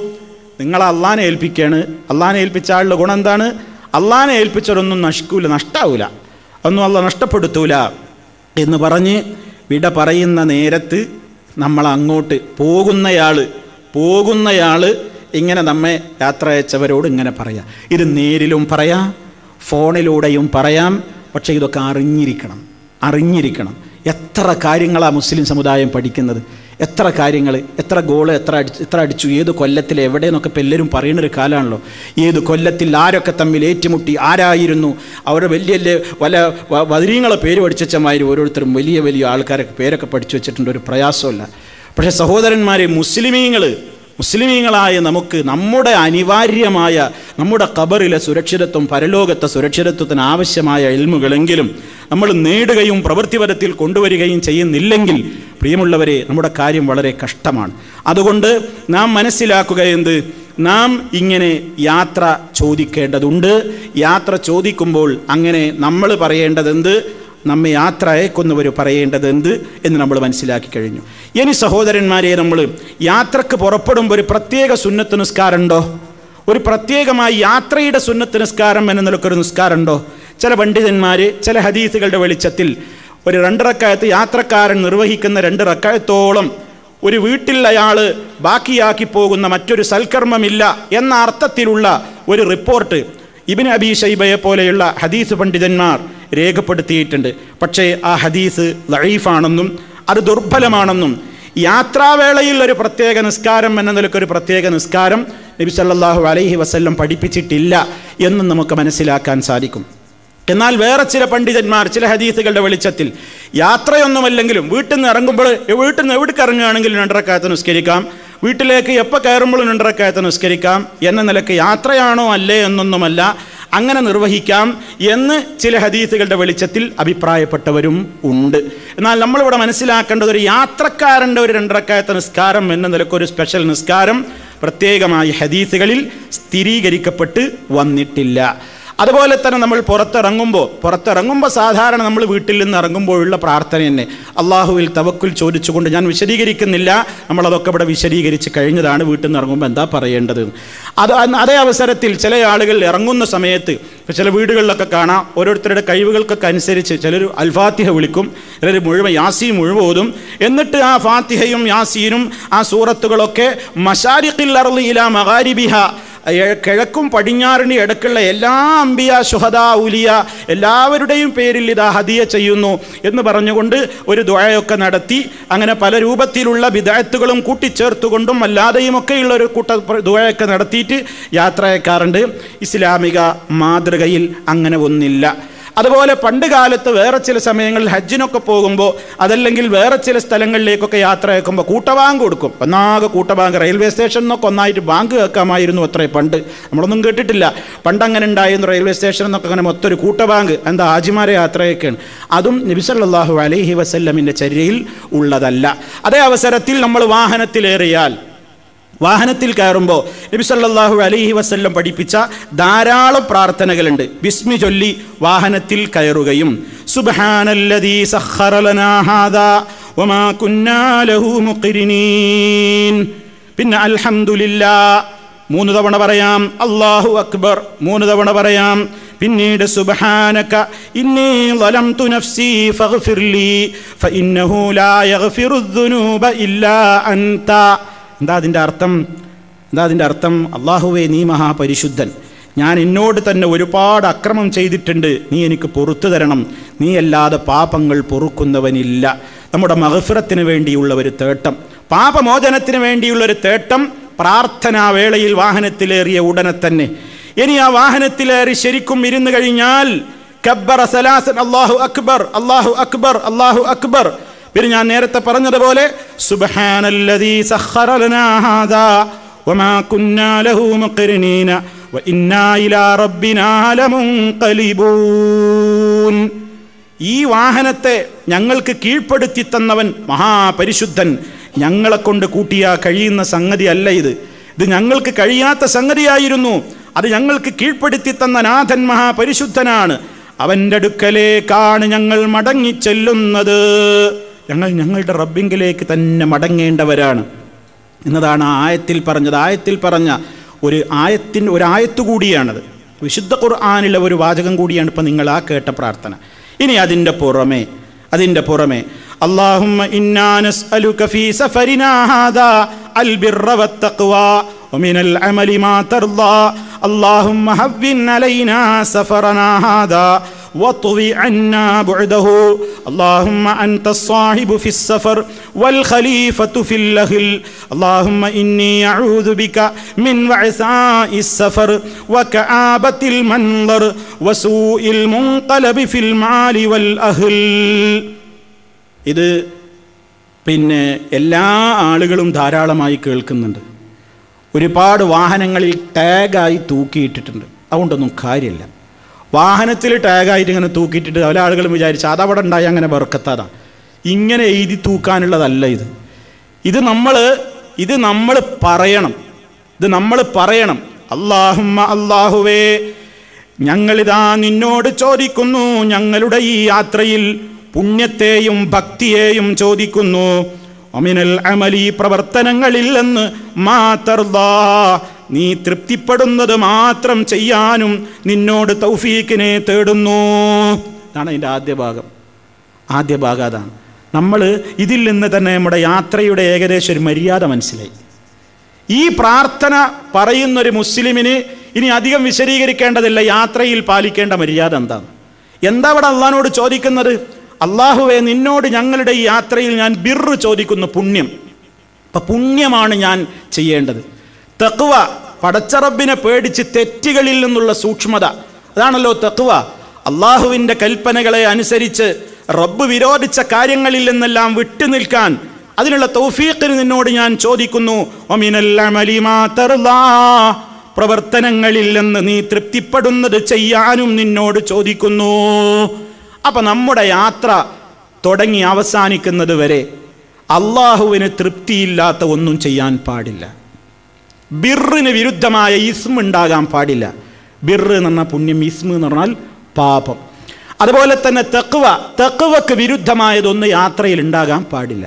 നിങ്ങൾ അള്ളാനെ ഏൽപ്പിക്കുകയാണ് അള്ളാനെ ഏൽപ്പിച്ച ആളുടെ ഗുണം എന്താണ് അള്ളാനെ ഏൽപ്പിച്ചതൊന്നും നശിക്കൂല നഷ്ടാവൂല ഒന്നും അല്ല നഷ്ടപ്പെടുത്തൂല എന്ന് പറഞ്ഞ് വിട പറയുന്ന നേരത്ത് നമ്മൾ അങ്ങോട്ട് പോകുന്നയാൾ പോകുന്നയാൾ ഇങ്ങനെ നമ്മെ യാത്ര അയച്ചവരോട് ഇങ്ങനെ പറയാം ഇത് നേരിലും പറയാം ഫോണിലൂടെയും പറയാം പക്ഷേ ഇതൊക്കെ അറിഞ്ഞിരിക്കണം അറിഞ്ഞിരിക്കണം എത്ര കാര്യങ്ങളാണ് മുസ്ലിം സമുദായം പഠിക്കുന്നത് എത്ര കാര്യങ്ങൾ എത്ര ഗോള് എത്ര അടിച്ചു എത്ര അടിച്ചു ഏത് കൊല്ലത്തിൽ എവിടെയെന്നൊക്കെ ഇപ്പം എല്ലാവരും പറയുന്നൊരു കാലമാണല്ലോ ഏത് കൊല്ലത്തിൽ ആരൊക്കെ തമ്മിൽ ഏറ്റുമുട്ടി ആരായിരുന്നു അവരുടെ വലിയ വലിയ വല വ- വതിരീങ്ങളെ പേര് പഠിച്ചമാതിരി ഓരോരുത്തരും വലിയ വലിയ ആൾക്കാരൊക്കെ പേരൊക്കെ പഠിച്ചു വെച്ചിട്ടുണ്ട് ഒരു പ്രയാസമല്ല പക്ഷേ സഹോദരന്മാരെ മുസ്ലിമീങ്ങൾ മുസ്ലിമീങ്ങളായ നമുക്ക് നമ്മുടെ അനിവാര്യമായ നമ്മുടെ ഖബറിലെ സുരക്ഷിതത്വം പരലോകത്തെ സുരക്ഷിതത്വത്തിന് ആവശ്യമായ എൽമുകളെങ്കിലും നമ്മൾ നേടുകയും പ്രവൃത്തിപരത്തിൽ കൊണ്ടുവരികയും ചെയ്യുന്നില്ലെങ്കിൽ പ്രിയമുള്ളവരെ നമ്മുടെ കാര്യം വളരെ കഷ്ടമാണ് അതുകൊണ്ട് നാം മനസ്സിലാക്കുക എന്ത് നാം ഇങ്ങനെ യാത്ര ചോദിക്കേണ്ടതുണ്ട് യാത്ര ചോദിക്കുമ്പോൾ അങ്ങനെ നമ്മൾ പറയേണ്ടതെന്ത് നമ്മെ യാത്ര അയക്കുന്നവർ പറയേണ്ടത് എന്ത് എന്ന് നമ്മൾ മനസ്സിലാക്കി കഴിഞ്ഞു ഇനി സഹോദരന്മാരെ നമ്മൾ യാത്രക്ക് പുറപ്പെടുമ്പോൾ ഒരു പ്രത്യേക സുന്നത്ത് നിസ്കാരമുണ്ടോ ഒരു പ്രത്യേകമായി യാത്രയുടെ സുന്നത്ത് നിസ്കാരം എന്ന നിലക്കൊരു നിസ്കാരമുണ്ടോ ചില പണ്ഡിതന്മാർ ചില ഹദീസുകളുടെ വെളിച്ചത്തിൽ ഒരു രണ്ടിറക്കായത്ത് യാത്രക്കാരൻ നിർവഹിക്കുന്ന രണ്ട് റക്കായത്തോളം ഒരു വീട്ടിൽ അയാൾ ബാക്കിയാക്കി പോകുന്ന മറ്റൊരു സൽക്കർമ്മമില്ല എന്ന അർത്ഥത്തിലുള്ള ഒരു റിപ്പോർട്ട് ഇബിൻ അബി ഷൈബയെ പോലെയുള്ള ഹദീസ് പണ്ഡിതന്മാർ രേഖപ്പെടുത്തിയിട്ടുണ്ട് പക്ഷേ ആ ഹദീസ് ലൈഫാണെന്നും അത് ദുർബലമാണെന്നും യാത്രാവേളയിൽ ഒരു പ്രത്യേക നിസ്കാരം എന്ന നിലയ്ക്ക് ഒരു പ്രത്യേക നിസ്കാരം നബി സല്ലല്ലാഹു അലൈഹി വസല്ലം പഠിപ്പിച്ചിട്ടില്ല എന്നും നമുക്ക് മനസ്സിലാക്കാൻ സാധിക്കും എന്നാൽ വേറെ ചില പണ്ഡിതന്മാർ ചില ഹദീസുകളുടെ വെളിച്ചത്തിൽ യാത്രയൊന്നുമല്ലെങ്കിലും വീട്ടിൽ നിന്ന് ഇറങ്ങുമ്പോൾ വീട്ടിൽ നിന്ന് എവിടേക്ക് ഇറങ്ങുകയാണെങ്കിലും രണ്ടരക്കാലത്ത് നിസ്കരിക്കാം വീട്ടിലേക്ക് എപ്പോൾ കയറുമ്പോഴും രണ്ടരക്കാലത്ത് നിസ്കരിക്കാം എന്ന നിലക്ക് യാത്രയാണോ അല്ലേ എന്നൊന്നുമല്ല അങ്ങനെ നിർവഹിക്കാം എന്ന് ചില ഹദീസുകളുടെ വെളിച്ചത്തിൽ അഭിപ്രായപ്പെട്ടവരും ഉണ്ട് എന്നാൽ നമ്മളിവിടെ മനസ്സിലാക്കേണ്ടത് ഒരു യാത്രക്കാരൻ്റെ ഒരു രണ്ടരക്കാലത്തെ നിസ്കാരം എന്ന നിലക്ക് ഒരു സ്പെഷ്യൽ നിസ്കാരം പ്രത്യേകമായി ഹദീസുകളിൽ സ്ഥിരീകരിക്കപ്പെട്ട് വന്നിട്ടില്ല അതുപോലെ തന്നെ നമ്മൾ പുറത്തിറങ്ങുമ്പോൾ പുറത്തിറങ്ങുമ്പോൾ സാധാരണ നമ്മൾ വീട്ടിൽ നിന്ന് ഇറങ്ങുമ്പോഴുള്ള പ്രാർത്ഥന തന്നെ അള്ളാഹുവിൽ തവക്കുൽ ചോദിച്ചുകൊണ്ട് ഞാൻ വിശദീകരിക്കുന്നില്ല നമ്മളതൊക്കെ ഇവിടെ വിശദീകരിച്ച് കഴിഞ്ഞതാണ് വീട്ടിൽ നിന്ന് ഇറങ്ങുമ്പോൾ എന്താ പറയേണ്ടത് അത് അന്ന് അതേ അവസരത്തിൽ ചില ആളുകൾ ഇറങ്ങുന്ന സമയത്ത് ഇപ്പോൾ ചില വീടുകളിലൊക്കെ കാണാം ഓരോരുത്തരുടെ കഴിവുകൾക്കൊക്കെ അനുസരിച്ച് ചിലർ അൽഫാത്തിഹ വിളിക്കും ചിലർ മുഴുവൻ യാസീൻ മുഴുവൻ ഓതും എന്നിട്ട് ആ ഫാത്തിഹയും യാസീനും ആ സൂറത്തുകളൊക്കെ മഷാരിഖിൽ അർളി ഇലാ മഗാരിബിഹ ഏ- കിഴക്കും പടിഞ്ഞാറിന് ഇടക്കുള്ള എല്ലാ അമ്പിയ ശുഹദ ഉലിയ എല്ലാവരുടെയും പേരിൽ ഇതാ ഹദിയ ചെയ്യുന്നു എന്ന് പറഞ്ഞുകൊണ്ട് ഒരു ദ്വയൊക്കെ നടത്തി അങ്ങനെ പല രൂപത്തിലുള്ള വിദഗ്ധത്തുകളും കൂട്ടിച്ചേർത്തുകൊണ്ടും അല്ലാതെയുമൊക്കെയുള്ള ഒരു കൂട്ട ദ്വയൊക്കെ നടത്തിയിട്ട് യാത്ര അയക്കാറുണ്ട് ഇസ്ലാമിക മാതൃകയിൽ അങ്ങനെ ഒന്നില്ല അതുപോലെ പണ്ട് കാലത്ത് വേറെ ചില സമയങ്ങളിൽ ഹജ്ജിനൊക്കെ പോകുമ്പോൾ അതല്ലെങ്കിൽ വേറെ ചില സ്ഥലങ്ങളിലേക്കൊക്കെ യാത്ര അയക്കുമ്പോൾ കൂട്ടബാങ്ക് കൊടുക്കും ഒന്നാകെ കൂട്ടബാങ്ക് റെയിൽവേ സ്റ്റേഷനിൽ നിന്നൊക്കെ ഒന്നായിട്ട് ബാങ്ക് കേൾക്കാമായിരുന്നു അത്രേ പണ്ട് നമ്മളൊന്നും കേട്ടിട്ടില്ല പണ്ട് അങ്ങനെ ഉണ്ടായിരുന്നു റെയിൽവേ സ്റ്റേഷനിൽ നിന്നൊക്കെ അങ്ങനെ മൊത്തം ഒരു കൂട്ടബാങ്ക് എന്താ ആജിമാരെ യാത്രയൊക്കെയാണ് അതും നബിസല്ലാഹു അലൈഹി വസല്ലമിൻ്റെ ചര്യയിൽ ഉള്ളതല്ല അതേ അവസരത്തിൽ നമ്മൾ വാഹനത്തിലേറിയാൽ വാഹനത്തിൽ കയറുമ്പോൾ നബി സല്ലല്ലാഹു അലൈഹി വസല്ലം പഠിപ്പിച്ച ധാരാളം പ്രാർത്ഥനകളുണ്ട് ബിസ്മി ചൊല്ലി വാഹനത്തിൽ കയറുകയും സുബ്ഹാനല്ലദീ സഖറ ലനാ ഹാദാ വമാ കുന്നാ ലഹു മുഖ്രിനീൻ പിന്നെ അൽഹംദുലില്ലാ മൂന്ന് തവണ പറയാം അല്ലാഹു അക്ബർ മൂന്ന് തവണ പറയാം പിന്നീട് സുബ്ഹാനക ഇന്നി ളലംതു നഫ്സി ഫഗ്ഫിർലി ഫഇന്നഹു ലാ യഗ്ഫിറുദ്ദുനൂബ ഇല്ലാ അൻത എന്താ അതിൻ്റെ അർത്ഥം എന്താ അതിൻ്റെ അർത്ഥം അള്ളാഹുവേ നീ മഹാപരിശുദ്ധൻ ഞാൻ എന്നോട് തന്നെ ഒരുപാട് അക്രമം ചെയ്തിട്ടുണ്ട് നീ എനിക്ക് പൊറത്തു തരണം നീ അല്ലാതെ പാപങ്ങൾ പൊറുക്കുന്നവനില്ല നമ്മുടെ മഹഫിറത്തിന് വേണ്ടിയുള്ള ഒരു തേട്ടം പാപമോചനത്തിന് വേണ്ടിയുള്ള ഒരു തേട്ടം പ്രാർത്ഥനാ വേളയിൽ വാഹനത്തിലേറിയ ഉടനെ തന്നെ ഇനി ആ വാഹനത്തിലേറി ശരിക്കും ഇരുന്ന് കഴിഞ്ഞാൽ കബ്ബറ സലാസൻ അല്ലാഹു അക്ബർ അല്ലാഹു അക്ബർ അല്ലാഹു അക്ബർ പിന്നെ ഞാൻ നേരത്തെ പറഞ്ഞതുപോലെ സുബ്ഹാനല്ലദീ സഖറ ലനാ ഹാദാ വമാ കുന്നാ ലഹു മുഖ്രിനീന വഇന്നാ ഇലാ റബ്ബിനാ ലമുൻഖലിബൂൻ ഈ വാഹനത്തെ ഞങ്ങൾക്ക് കീഴ്പ്പെടുത്തി തന്നവൻ മഹാപരിശുദ്ധൻ ഞങ്ങളെ കൊണ്ട് കൂട്ടിയാ കഴിയുന്ന സംഗതി അല്ല ഇത് ഇത് ഞങ്ങൾക്ക് കഴിയാത്ത സംഗതിയായിരുന്നു അത് ഞങ്ങൾക്ക് കീഴ്പ്പെടുത്തി തന്ന നാഥൻ മഹാപരിശുദ്ധനാണ് അവൻ്റെ അടുക്കലേക്കാണ് ഞങ്ങൾ മടങ്ങി ചെല്ലുന്നത് ഞങ്ങൾ ഞങ്ങളുടെ റബ്ബിങ്കിലേക്ക് തന്നെ മടങ്ങേണ്ടവരാണ് എന്നതാണ് ആ ആയത്തിൽ പറഞ്ഞത് ആയത്തിൽ പറഞ്ഞ ഒരു ആയത്തിൻ ഒരു ആയത്ത് കൂടിയാണത് വിശുദ്ധ ഖുർആാനിലെ ഒരു വാചകം കൂടിയാണ് ഇപ്പം നിങ്ങൾ ആ കേട്ട പ്രാർത്ഥന ഇനി അതിൻ്റെ പുറമെ അതിൻ്റെ പുറമെ اللهم إنا نسألك في سفرنا هذا البر والتقوى ومن العمل ما ترضى اللهم هون علينا سفرنا هذا واطوي عنا بعده اللهم أنت الصاحب في السفر والخليفة في الأهل اللهم إني أعوذ بك من وعثاء السفر وكآبة المنظر وسوء المنقلب في المال والأهل ഇത് പിന്നെ എല്ലാ ആളുകളും ധാരാളമായി കേൾക്കുന്നുണ്ട് ഒരുപാട് വാഹനങ്ങളിൽ ടാഗായി തൂക്കിയിട്ടിട്ടുണ്ട് അതുകൊണ്ടൊന്നും കാര്യമില്ല വാഹനത്തിൽ ടാഗായിട്ട് ഇങ്ങനെ തൂക്കിയിട്ടിട്ട് പല ആളുകളും വിചാരിച്ചു അതവിടെ ഉണ്ടായി അങ്ങനെ വെറുക്കത്താതാ ഇങ്ങനെ എഴുതി തൂക്കാനുള്ളതല്ല ഇത് ഇത് നമ്മൾ ഇത് നമ്മൾ പറയണം ഇത് നമ്മൾ പറയണം അള്ളാഹുമ്മ അള്ളാഹുവേ ഞങ്ങളിതാ നിന്നോട് ചോദിക്കുന്നു ഞങ്ങളുടെ ഈ യാത്രയിൽ പുണ്യത്തെയും ഭക്തിയെയും ചോദിക്കുന്നു ഒമിനൽ അമലി പ്രവർത്തനങ്ങളിൽ നിന്ന് മാതർദാ നീ തൃപ്തിപ്പെടുന്നത് മാത്രം ചെയ്യാനും നിന്നോട് തൗഫീക്കിനെ തേടുന്നു ഇതാണ് അതിൻ്റെ ആദ്യ ഭാഗം ആദ്യ ഭാഗം അതാണ് നമ്മൾ ഇതിൽ നിന്ന് തന്നെ നമ്മുടെ യാത്രയുടെ ഏകദേശം ഒരു മര്യാദ മനസ്സിലായി ഈ പ്രാർത്ഥന പറയുന്നൊരു മുസ്ലിമിന് ഇനി അധികം വിശദീകരിക്കേണ്ടതില്ല യാത്രയിൽ പാലിക്കേണ്ട മര്യാദ എന്താണ് എന്താ അവിടെ അള്ളഹാനോട് ചോദിക്കുന്നത് അള്ളാഹുവെ നിന്നോട് ഞങ്ങളുടെ ഈ യാത്രയിൽ ഞാൻ ബിർറ് ചോദിക്കുന്നു പുണ്യം അപ്പം പുണ്യമാണ് ഞാൻ ചെയ്യേണ്ടത് തെക്കുവ പടച്ചറബിനെ പേടിച്ച് തെറ്റുകളിൽ നിന്നുള്ള സൂക്ഷ്മത അതാണല്ലോ തെക്കുവ അള്ളാഹുവിൻ്റെ കൽപ്പനകളെ അനുസരിച്ച് റബ്ബ് വിരോധിച്ച കാര്യങ്ങളിൽ നിന്നെല്ലാം വിട്ടുനിൽക്കാൻ അതിനുള്ള തൗഫീഖിന് നിന്നോട് ഞാൻ ചോദിക്കുന്നു ഒമിനൽ അമലി മാ തർലാ. പ്രവർത്തനങ്ങളിൽ നിന്ന് നീ തൃപ്തിപ്പെടുന്നത് ചെയ്യാനും നിന്നോട് ചോദിക്കുന്നു അപ്പൊ നമ്മുടെ യാത്ര തുടങ്ങി അവസാനിക്കുന്നത് വരെ അള്ളാഹുവിന് തൃപ്തിയില്ലാത്ത ഒന്നും ചെയ്യാൻ പാടില്ല ബിറിന് വിരുദ്ധമായ ഇസ്മ ഉണ്ടാകാൻ പാടില്ല ബിറ് എന്ന് പറഞ്ഞാൽ പുണ്യം ഇസ്മ എന്ന് പറഞ്ഞാൽ പാപം അതുപോലെ തന്നെ തെക്കുവ തെക്കുവക്ക് വിരുദ്ധമായതൊന്ന് യാത്രയിൽ ഉണ്ടാകാൻ പാടില്ല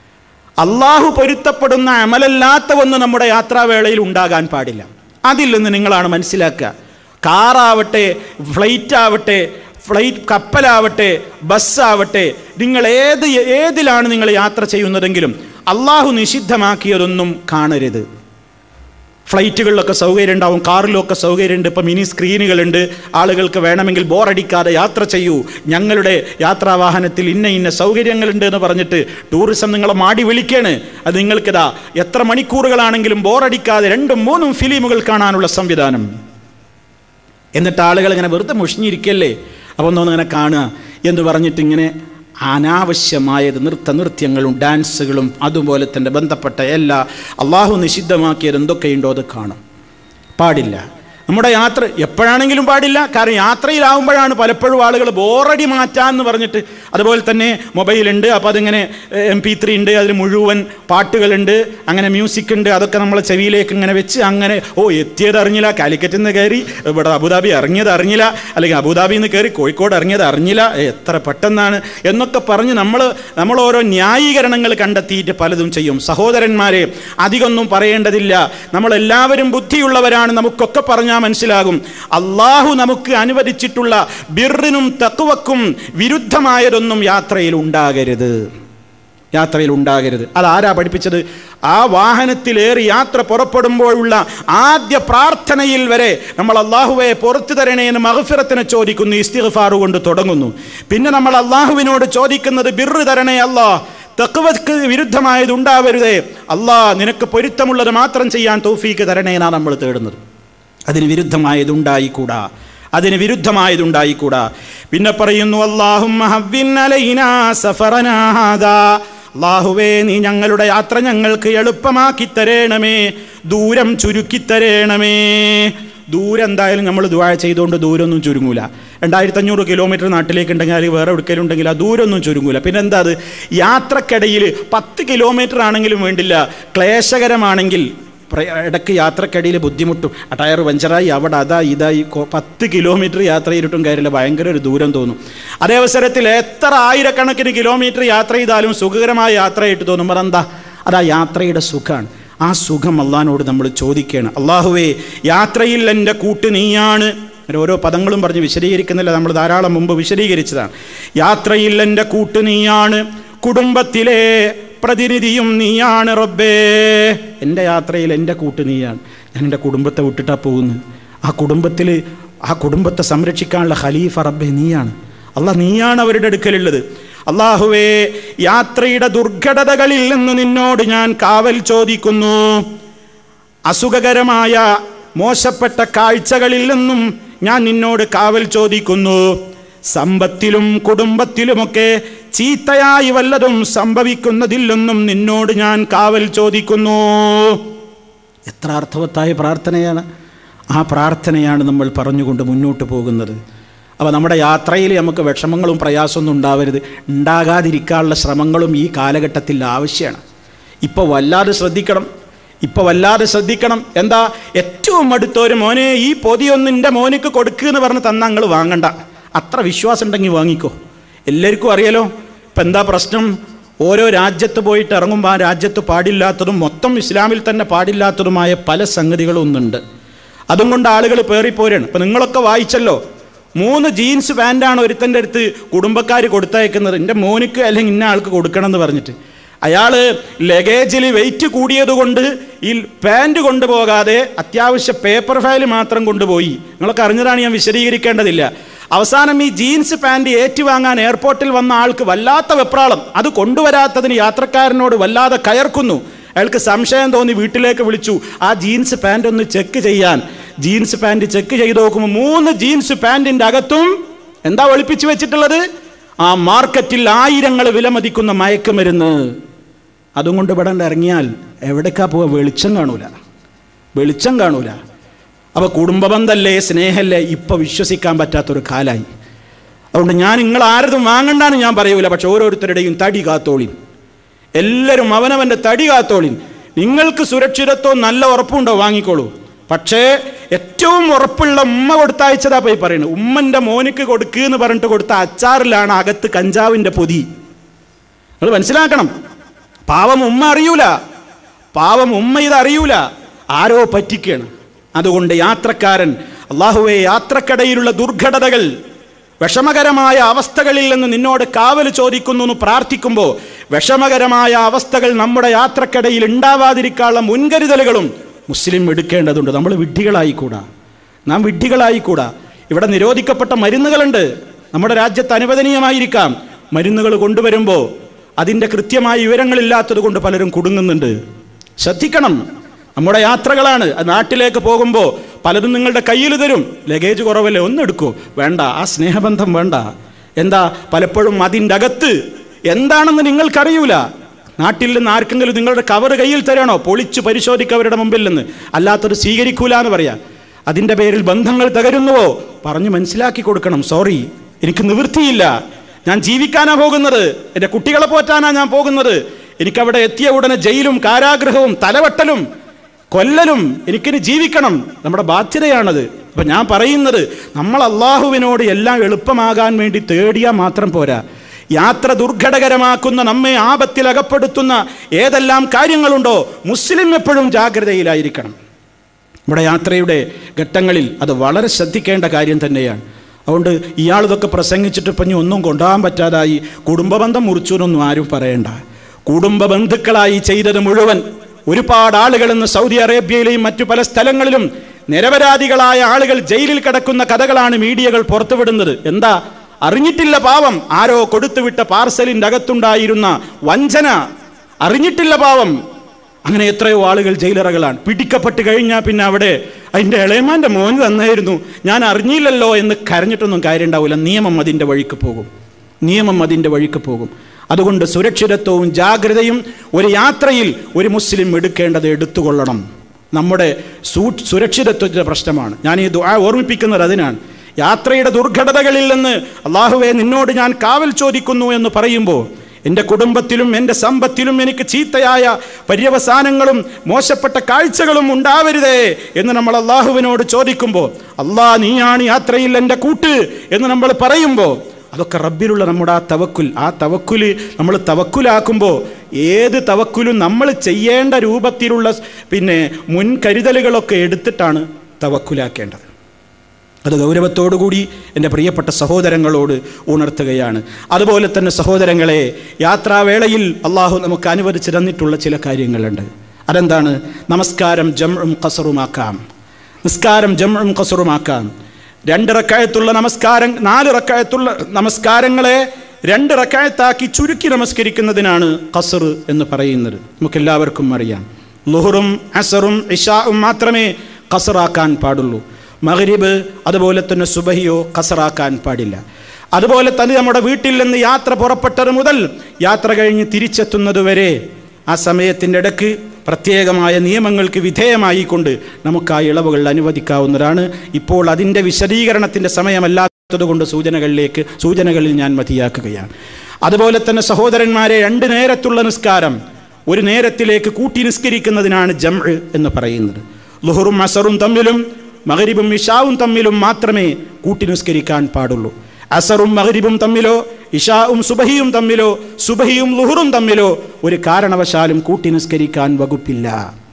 അള്ളാഹു പൊരുത്തപ്പെടുന്ന അമലല്ലാത്ത ഒന്ന് നമ്മുടെ യാത്രാവേളയിൽ ഉണ്ടാകാൻ പാടില്ല അതിൽ നിന്ന് നിങ്ങളാണ് മനസ്സിലാക്കുക കാറാവട്ടെ ഫ്ലൈറ്റ് ആവട്ടെ ഫ്ലൈറ്റ് കപ്പലാവട്ടെ ബസ്സാവട്ടെ നിങ്ങൾ ഏത് ഏതിലാണ് നിങ്ങൾ യാത്ര ചെയ്യുന്നതെങ്കിലും അള്ളാഹു നിഷിദ്ധമാക്കിയതൊന്നും കാണരുത് ഫ്ലൈറ്റുകളിലൊക്കെ സൗകര്യം ഉണ്ടാവും കാറിലൊക്കെ സൗകര്യമുണ്ട് ഇപ്പം മിനി സ്ക്രീനുകളുണ്ട് ആളുകൾക്ക് വേണമെങ്കിൽ ബോറടിക്കാതെ യാത്ര ചെയ്യൂ ഞങ്ങളുടെ യാത്രാവാഹനത്തിൽ ഇന്ന ഇന്ന സൗകര്യങ്ങളുണ്ട് എന്ന് പറഞ്ഞിട്ട് ടൂറിസം നിങ്ങളെ മാടി വിളിക്കാണ് അത് നിങ്ങൾക്കിതാ എത്ര മണിക്കൂറുകളാണെങ്കിലും ബോറടിക്കാതെ രണ്ടും മൂന്നും ഫിലിമുകൾ കാണാനുള്ള സംവിധാനം എന്നിട്ട് ആളുകൾ ഇങ്ങനെ വെറുതെ മുഷിഞ്ഞിരിക്കല്ലേ അപ്പോൾ ഒന്നൊന്ന് ഇങ്ങനെ കാണുക എന്ന് പറഞ്ഞിട്ട് ഇങ്ങനെ അനാവശ്യമായത് നൃത്ത നൃത്യങ്ങളും ഡാൻസുകളും അതുപോലെ തന്നെ ബന്ധപ്പെട്ട എല്ലാ അള്ളാഹു നിഷിദ്ധമാക്കിയത് എന്തൊക്കെയുണ്ടോ അത് കാണും പാടില്ല നമ്മുടെ യാത്ര എപ്പോഴാണെങ്കിലും പാടില്ല കാരണം യാത്രയിലാവുമ്പോഴാണ് പലപ്പോഴും ആളുകൾ ബോറടി മാറ്റാന്ന് പറഞ്ഞിട്ട് അതുപോലെ തന്നെ മൊബൈലുണ്ട് അപ്പോൾ അതിങ്ങനെ എം പി ത്രീ ഉണ്ട് അതിൽ മുഴുവൻ പാട്ടുകളുണ്ട് അങ്ങനെ മ്യൂസിക് ഉണ്ട് അതൊക്കെ നമ്മളെ ചെവിയിലേക്ക് ഇങ്ങനെ വെച്ച് അങ്ങനെ ഓ എത്തിയത് അറിഞ്ഞില്ല കാലിക്കറ്റിൽ നിന്ന് കയറി ഇവിടെ അബുദാബി ഇറങ്ങിയത് അറിഞ്ഞില്ല അല്ലെങ്കിൽ അബുദാബിയിൽ നിന്ന് കയറി കോഴിക്കോട് ഇറങ്ങിയത് അറിഞ്ഞില്ല ഏ, എത്ര പെട്ടെന്നാണ് എന്നൊക്കെ പറഞ്ഞ് നമ്മൾ നമ്മൾ ഓരോ ന്യായീകരണങ്ങൾ കണ്ടെത്തിയിട്ട് പലതും ചെയ്യും സഹോദരന്മാരെ അധികമൊന്നും പറയേണ്ടതില്ല നമ്മളെല്ലാവരും ബുദ്ധിയുള്ളവരാണ് നമുക്കൊക്കെ പറഞ്ഞാൽ മനസ്സിലാകും അള്ളാഹു നമുക്ക് അനുവദിച്ചിട്ടുള്ള ബിറിനും തക്കുവക്കും വിരുദ്ധമായതൊന്നും യാത്രയിൽ ഉണ്ടാകരുത് യാത്രയിൽ ഉണ്ടാകരുത് അതാരാ പഠിപ്പിച്ചത് ആ വാഹനത്തിലേറി യാത്ര പുറപ്പെടുമ്പോഴുള്ള ആദ്യ പ്രാർത്ഥനയിൽ വരെ നമ്മൾ അള്ളാഹുവെ പുറത്തു തരണേ എന്ന് മഹഫിറത്തിനെ ചോദിക്കുന്നു ഇസ്തിഗ്ഫാറ് കൊണ്ട് തുടങ്ങുന്നു പിന്നെ നമ്മൾ അള്ളാഹുവിനോട് ചോദിക്കുന്നത് ബിറ് തരണേ അല്ലാ തക്കുവക്ക് വിരുദ്ധമായത് ഉണ്ടാവരുതേ അല്ലാ നിനക്ക് പൊരുത്തമുള്ളത് മാത്രം ചെയ്യാൻ തൗഫീക്ക് തരണേ എന്നാണ് നമ്മൾ തേടുന്നത് അതിന് വിരുദ്ധമായതുണ്ടായിക്കൂടാ അതിന് വിരുദ്ധമായതുണ്ടായിക്കൂടാ പിന്നെ പറയുന്നു അള്ളാഹും അള്ളാഹുവേ നീ ഞങ്ങളുടെ യാത്ര ഞങ്ങൾക്ക് എളുപ്പമാക്കി തരേണമേ ദൂരം ചുരുക്കി തരേണമേ ദൂരം എന്തായാലും നമ്മൾ ദുവാ ചെയ്തുകൊണ്ട് ദൂരമൊന്നും ചുരുങ്ങൂല രണ്ടായിരത്തി അഞ്ഞൂറ് കിലോമീറ്റർ നാട്ടിലേക്ക് ഉണ്ടെങ്കിൽ അല്ലെങ്കിൽ വേറെ എവിടേക്കെങ്കിലും ഉണ്ടെങ്കിൽ ആ ദൂരമൊന്നും ചുരുങ്ങൂല പിന്നെ എന്താ അത് യാത്രക്കിടയിൽ പത്ത് കിലോമീറ്റർ ആണെങ്കിലും വേണ്ടില്ല ക്ലേശകരമാണെങ്കിൽ പ്ര- ഇടയ്ക്ക് യാത്രക്കിടയിൽ ബുദ്ധിമുട്ടും ആ ടയർ പഞ്ചറായി അവിടെ അതാ ഇതായി കൊ- പത്ത് കിലോമീറ്റർ യാത്ര ചെയ്തിട്ടും കാര്യമില്ല ഭയങ്കര ഒരു ദൂരം തോന്നും അതേ അവസരത്തിൽ എത്ര ആയിരക്കണക്കിന് കിലോമീറ്റർ യാത്ര ചെയ്താലും സുഖകരമായ യാത്രയായിട്ട് തോന്നും അതെന്താ അതാ യാത്രയുടെ സുഖമാണ് ആ സുഖം അള്ളഹാനോട് നമ്മൾ ചോദിക്കുകയാണ് അള്ളാഹുവേ യാത്രയിൽ എൻ്റെ കൂട്ട് നീയാണ് അങ്ങനെ ഓരോ പദങ്ങളും പറഞ്ഞ് വിശദീകരിക്കുന്നില്ല നമ്മൾ ധാരാളം മുമ്പ് വിശദീകരിച്ചതാണ് യാത്രയിൽ എൻ്റെ കൂട്ട് നീയാണ് കുടുംബത്തിലെ പ്രതിനിധിയും നീയാണ് റബ്ബേ എൻ്റെ യാത്രയിൽ എൻ്റെ കൂട്ട് നീയാണ് ഞാൻ എൻ്റെ കുടുംബത്തെ വിട്ടിട്ടാണ് പോകുന്നത് ആ കുടുംബത്തിൽ ആ കുടുംബത്തെ സംരക്ഷിക്കാനുള്ള ഖലീഫ റബ്ബേ നീയാണ് അല്ല നീയാണ് അവരുടെ അടുക്കലുള്ളത് അള്ളാഹുവേ യാത്രയുടെ ദുർഘടതകളിൽ നിന്ന് നിന്നോട് ഞാൻ കാവൽ ചോദിക്കുന്നു അസുഖകരമായ മോശപ്പെട്ട കാഴ്ചകളിൽ നിന്നും ഞാൻ നിന്നോട് കാവൽ ചോദിക്കുന്നു സമ്പത്തിലും കുടുംബത്തിലുമൊക്കെ ചീത്തയായി വല്ലതും സംഭവിക്കുന്നതിൽ നിന്നും നിന്നോട് ഞാൻ കാവൽ ചോദിക്കുന്നു എത്ര അർത്ഥവത്തായ പ്രാർത്ഥനയാണ് ആ പ്രാർത്ഥനയാണ് നമ്മൾ പറഞ്ഞുകൊണ്ട് മുന്നോട്ട് പോകുന്നത് അപ്പോൾ നമ്മുടെ യാത്രയിൽ നമുക്ക് വിഷമങ്ങളും പ്രയാസമൊന്നും ഉണ്ടാവരുത് ഉണ്ടാകാതിരിക്കാനുള്ള ശ്രമങ്ങളും ഈ കാലഘട്ടത്തിൽ ആവശ്യമാണ് ഇപ്പോൾ വല്ലാതെ ശ്രദ്ധിക്കണം ഇപ്പോൾ വല്ലാതെ ശ്രദ്ധിക്കണം എന്താ ഏറ്റവും അടുത്തൊരു മോനെ ഈ പൊതിയൊന്നും എൻ്റെ മോനിക്ക് കൊടുക്കുക എന്ന് പറഞ്ഞ് തന്നാൽ നിങ്ങൾ വാങ്ങണ്ട അത്ര വിശ്വാസം ഉണ്ടെങ്കിൽ വാങ്ങിക്കോ എല്ലാവർക്കും അറിയാലോ ഇപ്പം എന്താ പ്രശ്നം ഓരോ രാജ്യത്ത് പോയിട്ട് ഇറങ്ങുമ്പോൾ ആ രാജ്യത്ത് പാടില്ലാത്തതും മൊത്തം ഇസ്ലാമിൽ തന്നെ പാടില്ലാത്തതുമായ പല സംഗതികളും ഒന്നുണ്ട് അതും കൊണ്ട് ആളുകൾ പേറിപ്പോരാണ് ഇപ്പം നിങ്ങളൊക്കെ വായിച്ചല്ലോ മൂന്ന് ജീൻസ് പാൻ്റാണ് ഒരുത്തൻ്റെ അടുത്ത് കുടുംബക്കാർ കൊടുത്തയക്കുന്നത് എൻ്റെ മോനിക്ക് അല്ലെങ്കിൽ ഇന്ന ആൾക്ക് കൊടുക്കണം എന്ന് പറഞ്ഞിട്ട് അയാൾ ലഗേജിൽ വെയിറ്റ് കൂടിയത് കൊണ്ട് ഈ പാൻറ് കൊണ്ടുപോകാതെ അത്യാവശ്യ പേപ്പർ ഫയൽ മാത്രം കൊണ്ടുപോയി നിങ്ങളൊക്കെ അറിഞ്ഞതാണ് ഞാൻ വിശദീകരിക്കേണ്ടതില്ല അവസാനം ഈ ജീൻസ് പാൻറ് ഏറ്റുവാങ്ങാൻ എയർപോർട്ടിൽ വന്ന ആൾക്ക് വല്ലാത്ത വെപ്രാളം അത് കൊണ്ടുവരാത്തതിന് യാത്രക്കാരനോട് വല്ലാതെ കയർക്കുന്നു അയാൾക്ക് സംശയം തോന്നി വീട്ടിലേക്ക് വിളിച്ചു ആ ജീൻസ് പാൻ്റ് ഒന്ന് ചെക്ക് ചെയ്യാൻ ജീൻസ് പാൻറ് ചെക്ക് ചെയ്ത് നോക്കുമ്പോൾ മൂന്ന് ജീൻസ് പാൻറ്റിൻ്റെ അകത്തും എന്താ ഒളിപ്പിച്ചു വെച്ചിട്ടുള്ളത് ആ മാർക്കറ്റിൽ ആയിരങ്ങൾ വിലമതിക്കുന്ന മയക്കുമരുന്ന് അതും കൊണ്ട് ഇവിടെ ഇറങ്ങിയാൽ എവിടേക്കാ പോവുക വെളിച്ചം കാണൂല വെളിച്ചം കാണൂല അപ്പോൾ കുടുംബബന്ധല്ലേ സ്നേഹല്ലേ ഇപ്പം വിശ്വസിക്കാൻ പറ്റാത്തൊരു കാലായി അതുകൊണ്ട് ഞാൻ നിങ്ങൾ ആരതും വാങ്ങണ്ടാന്ന് ഞാൻ പറയൂല പക്ഷെ ഓരോരുത്തരുടെയും തടി കാത്തോളിൻ എല്ലാവരും അവനവൻ്റെ തടി കാത്തോളിൻ നിങ്ങൾക്ക് സുരക്ഷിതത്വം നല്ല ഉറപ്പുണ്ടോ വാങ്ങിക്കോളൂ പക്ഷേ ഏറ്റവും ഉറപ്പുള്ള ഉമ്മ കൊടുത്തയച്ചതാ പോയി പറയുന്നത് ഉമ്മൻ്റെ മോനിക്ക് കൊടുക്കുക എന്ന് പറഞ്ഞിട്ട് കൊടുത്ത അച്ചാറിലാണ് അകത്ത് കഞ്ചാവിൻ്റെ പൊതി നിങ്ങൾ മനസ്സിലാക്കണം പാവം ഉമ്മ അറിയൂല പാവം ഉമ്മ ഇത് അറിയൂല ആരോ പറ്റിക്കുകയാണ് അതുകൊണ്ട് യാത്രക്കാരൻ അള്ളാഹുവെ യാത്രക്കടയിലുള്ള ദുർഘടതകൾ വിഷമകരമായ അവസ്ഥകളിൽ നിന്ന് നിന്നോട് കാവൽ ചോദിക്കുന്നു എന്ന് പ്രാർത്ഥിക്കുമ്പോൾ വിഷമകരമായ അവസ്ഥകൾ നമ്മുടെ യാത്രക്കിടയിൽ ഉണ്ടാവാതിരിക്കാനുള്ള മുൻകരുതലുകളും മുസ്ലിം എടുക്കേണ്ടതുണ്ട് നമ്മൾ വിഡ്ഢികളായിക്കൂടാ നാം വിഡ്ഢികളായിക്കൂടാ ഇവിടെ നിരോധിക്കപ്പെട്ട മരുന്നുകളുണ്ട് നമ്മുടെ രാജ്യത്ത് അനുവദനീയമായിരിക്കാം മരുന്നുകൾ കൊണ്ടുവരുമ്പോൾ അതിൻ്റെ കൃത്യമായ വിവരങ്ങളില്ലാത്തത് കൊണ്ട് പലരും കുടുങ്ങുന്നുണ്ട് ശ്രദ്ധിക്കണം നമ്മുടെ യാത്രകളാണ് അത് നാട്ടിലേക്ക് പോകുമ്പോൾ പലരും നിങ്ങളുടെ കയ്യിൽ തരും ലഗേജ് കുറവല്ലേ ഒന്ന് എടുക്കൂ വേണ്ട ആ സ്നേഹബന്ധം വേണ്ട എന്താ പലപ്പോഴും അതിൻ്റെ അകത്ത് എന്താണെന്ന് നിങ്ങൾക്കറിയൂല നാട്ടിൽ നിന്ന് ആർക്കെങ്കിലും നിങ്ങളുടെ കവർ കയ്യിൽ തരണോ പൊളിച്ച് പരിശോധിക്കുക അവരുടെ മുമ്പിൽ നിന്ന് അല്ലാത്തത് സ്വീകരിക്കൂല എന്ന് പറയാം അതിൻ്റെ പേരിൽ ബന്ധങ്ങൾ തകരുന്നുവോ പറഞ്ഞു മനസ്സിലാക്കി കൊടുക്കണം സോറി എനിക്ക് നിവൃത്തിയില്ല ഞാൻ ജീവിക്കാനാ പോകുന്നത് എൻ്റെ കുട്ടികളെ പോറ്റാനാ ഞാൻ പോകുന്നത് എനിക്കവിടെ എത്തിയ ഉടനെ ജയിലും കാരാഗ്രഹവും തലവെട്ടലും കൊല്ലലും എനിക്കിനി ജീവിക്കണം നമ്മുടെ ബാധ്യതയാണത് അപ്പം ഞാൻ പറയുന്നത് നമ്മൾ അള്ളാഹുവിനോട് എല്ലാം എളുപ്പമാകാൻ വേണ്ടി തേടിയാൽ മാത്രം പോരാ യാത്ര ദുർഘടകരമാക്കുന്ന നമ്മെ ആപത്തിൽ അകപ്പെടുത്തുന്ന ഏതെല്ലാം കാര്യങ്ങളുണ്ടോ മുസ്ലിം എപ്പോഴും ജാഗ്രതയിലായിരിക്കണം നമ്മുടെ യാത്രയുടെ ഘട്ടങ്ങളിൽ അത് വളരെ ശ്രദ്ധിക്കേണ്ട കാര്യം തന്നെയാണ് അതുകൊണ്ട് ഇയാൾ ഇതൊക്കെ പ്രസംഗിച്ചിട്ട് ഇപ്പം ഇനി ഒന്നും കൊണ്ടുപോകാൻ പറ്റാതായി കുടുംബബന്ധം മുറിച്ചു ആരും പറയണ്ട കുടുംബ ബന്ധുക്കളായി ചെയ്തത് മുഴുവൻ ഒരുപാട് ആളുകൾ ഇന്ന് സൗദി അറേബ്യയിലെയും മറ്റു പല സ്ഥലങ്ങളിലും നിരപരാധികളായ ആളുകൾ ജയിലിൽ കിടക്കുന്ന കഥകളാണ് മീഡിയകൾ പുറത്തുവിടുന്നത് എന്താ അറിഞ്ഞിട്ടില്ല പാവം ആരോ കൊടുത്തുവിട്ട പാർസലിൻ്റെ അകത്തുണ്ടായിരുന്ന വഞ്ചന അറിഞ്ഞിട്ടില്ല പാവം അങ്ങനെ എത്രയോ ആളുകൾ ജയിലറകളാണ് പിടിക്കപ്പെട്ട് കഴിഞ്ഞാൽ പിന്നെ അവിടെ അതിൻ്റെ ഇളയമാൻ്റെ മോന് തന്നായിരുന്നു ഞാൻ അറിഞ്ഞില്ലല്ലോ എന്ന് കരഞ്ഞിട്ടൊന്നും കാര്യം ഉണ്ടാവില്ല നിയമം അതിൻ്റെ വഴിക്ക് പോകും നിയമം അതിൻ്റെ വഴിക്ക് പോകും അതുകൊണ്ട് സുരക്ഷിതത്വവും ജാഗ്രതയും ഒരു യാത്രയിൽ ഒരു മുസ്ലിം എടുക്കേണ്ടത് എടുത്തുകൊള്ളണം നമ്മുടെ സൂ സുരക്ഷിതത്വത്തിൻ്റെ പ്രശ്നമാണ് ഞാൻ ഈ ദുആ ഓർമ്മിപ്പിക്കുന്നത് അതിനാണ് യാത്രയുടെ ദുർഘടതകളിൽ നിന്ന് അള്ളാഹുവെ നിന്നോട് ഞാൻ കാവൽ ചോദിക്കുന്നു എന്ന് പറയുമ്പോൾ എൻ്റെ കുടുംബത്തിലും എൻ്റെ സമ്പത്തിലും എനിക്ക് ചീത്തയായ പര്യവസാനങ്ങളും മോശപ്പെട്ട കാഴ്ചകളും ഉണ്ടാവരുതേ എന്ന് നമ്മൾ അള്ളാഹുവിനോട് ചോദിക്കുമ്പോൾ അള്ളാ നീയാണ് യാത്രയിൽ എൻ്റെ കൂട്ട് എന്ന് നമ്മൾ പറയുമ്പോൾ അതൊക്കെ റബ്ബിലുള്ള നമ്മുടെ ആ തവക്കുൽ ആ തവക്കുല് നമ്മൾ തവക്കുലാക്കുമ്പോൾ ഏത് തവക്കുലും നമ്മൾ ചെയ്യേണ്ട രൂപത്തിലുള്ള പിന്നെ മുൻകരുതലുകളൊക്കെ എടുത്തിട്ടാണ് തവക്കുലാക്കേണ്ടത് അത് ഗൗരവത്തോടുകൂടി എൻ്റെ പ്രിയപ്പെട്ട സഹോദരങ്ങളോട് ഉണർത്തുകയാണ് അതുപോലെ തന്നെ സഹോദരങ്ങളെ യാത്രാവേളയിൽ അള്ളാഹു നമുക്ക് അനുവദിച്ചു തന്നിട്ടുള്ള ചില കാര്യങ്ങളുണ്ട് അതെന്താണ് നമസ്കാരം ജംഉം കസറുമാക്കാം നിസ്കാരം ജംഉം കസറുമാക്കാം രണ്ട് റക്കായത്തുള്ള നമസ്കാരം നാല് റക്കായത്തുള്ള നമസ്കാരങ്ങളെ രണ്ട് റക്കായത്താക്കി ചുരുക്കി നമസ്കരിക്കുന്നതിനാണ് കസർ എന്ന് പറയുന്നത് നമുക്കെല്ലാവർക്കും അറിയാം ലുഹറും അസറും ഇഷാവും മാത്രമേ കസറാക്കാൻ പാടുള്ളൂ മഗ്രിബ് അതുപോലെ തന്നെ സുബഹിയോ കസറാക്കാൻ പാടില്ല അതുപോലെ തന്നെ നമ്മുടെ വീട്ടിൽ നിന്ന് യാത്ര പുറപ്പെട്ടത് മുതൽ യാത്ര കഴിഞ്ഞ് തിരിച്ചെത്തുന്നത് വരെ ആ സമയത്തിൻ്റെ ഇടയ്ക്ക് പ്രത്യേകമായ നിയമങ്ങൾക്ക് വിധേയമായിക്കൊണ്ട് നമുക്ക് ആ ഇളവുകൾ അനുവദിക്കാവുന്നതാണ് ഇപ്പോൾ അതിൻ്റെ വിശദീകരണത്തിൻ്റെ സമയമല്ലാത്തതുകൊണ്ട് സൂചനകളിലേക്ക് സൂചനകളിൽ ഞാൻ മതിയാക്കുകയാണ് അതുപോലെ തന്നെ സഹോദരന്മാരെ രണ്ട് നേരത്തുള്ള നിസ്കാരം ഒരു നേരത്തിലേക്ക് കൂട്ടി നിസ്കരിക്കുന്നതിനാണ് ജം എന്ന് പറയുന്നത് ലുഹറും അസറും തമ്മിലും മകരിബും ഇഷാവും തമ്മിലും മാത്രമേ കൂട്ടി നിസ്കരിക്കാൻ പാടുള്ളൂ അസറും മകരിബും തമ്മിലോ ഇഷാവും സുബഹിയും തമ്മിലോ സുബഹിയും ലുഹറും തമ്മിലോ ഒരു കാരണവശാലും കൂട്ടി നിസ്കരിക്കാൻ വകുപ്പില്ല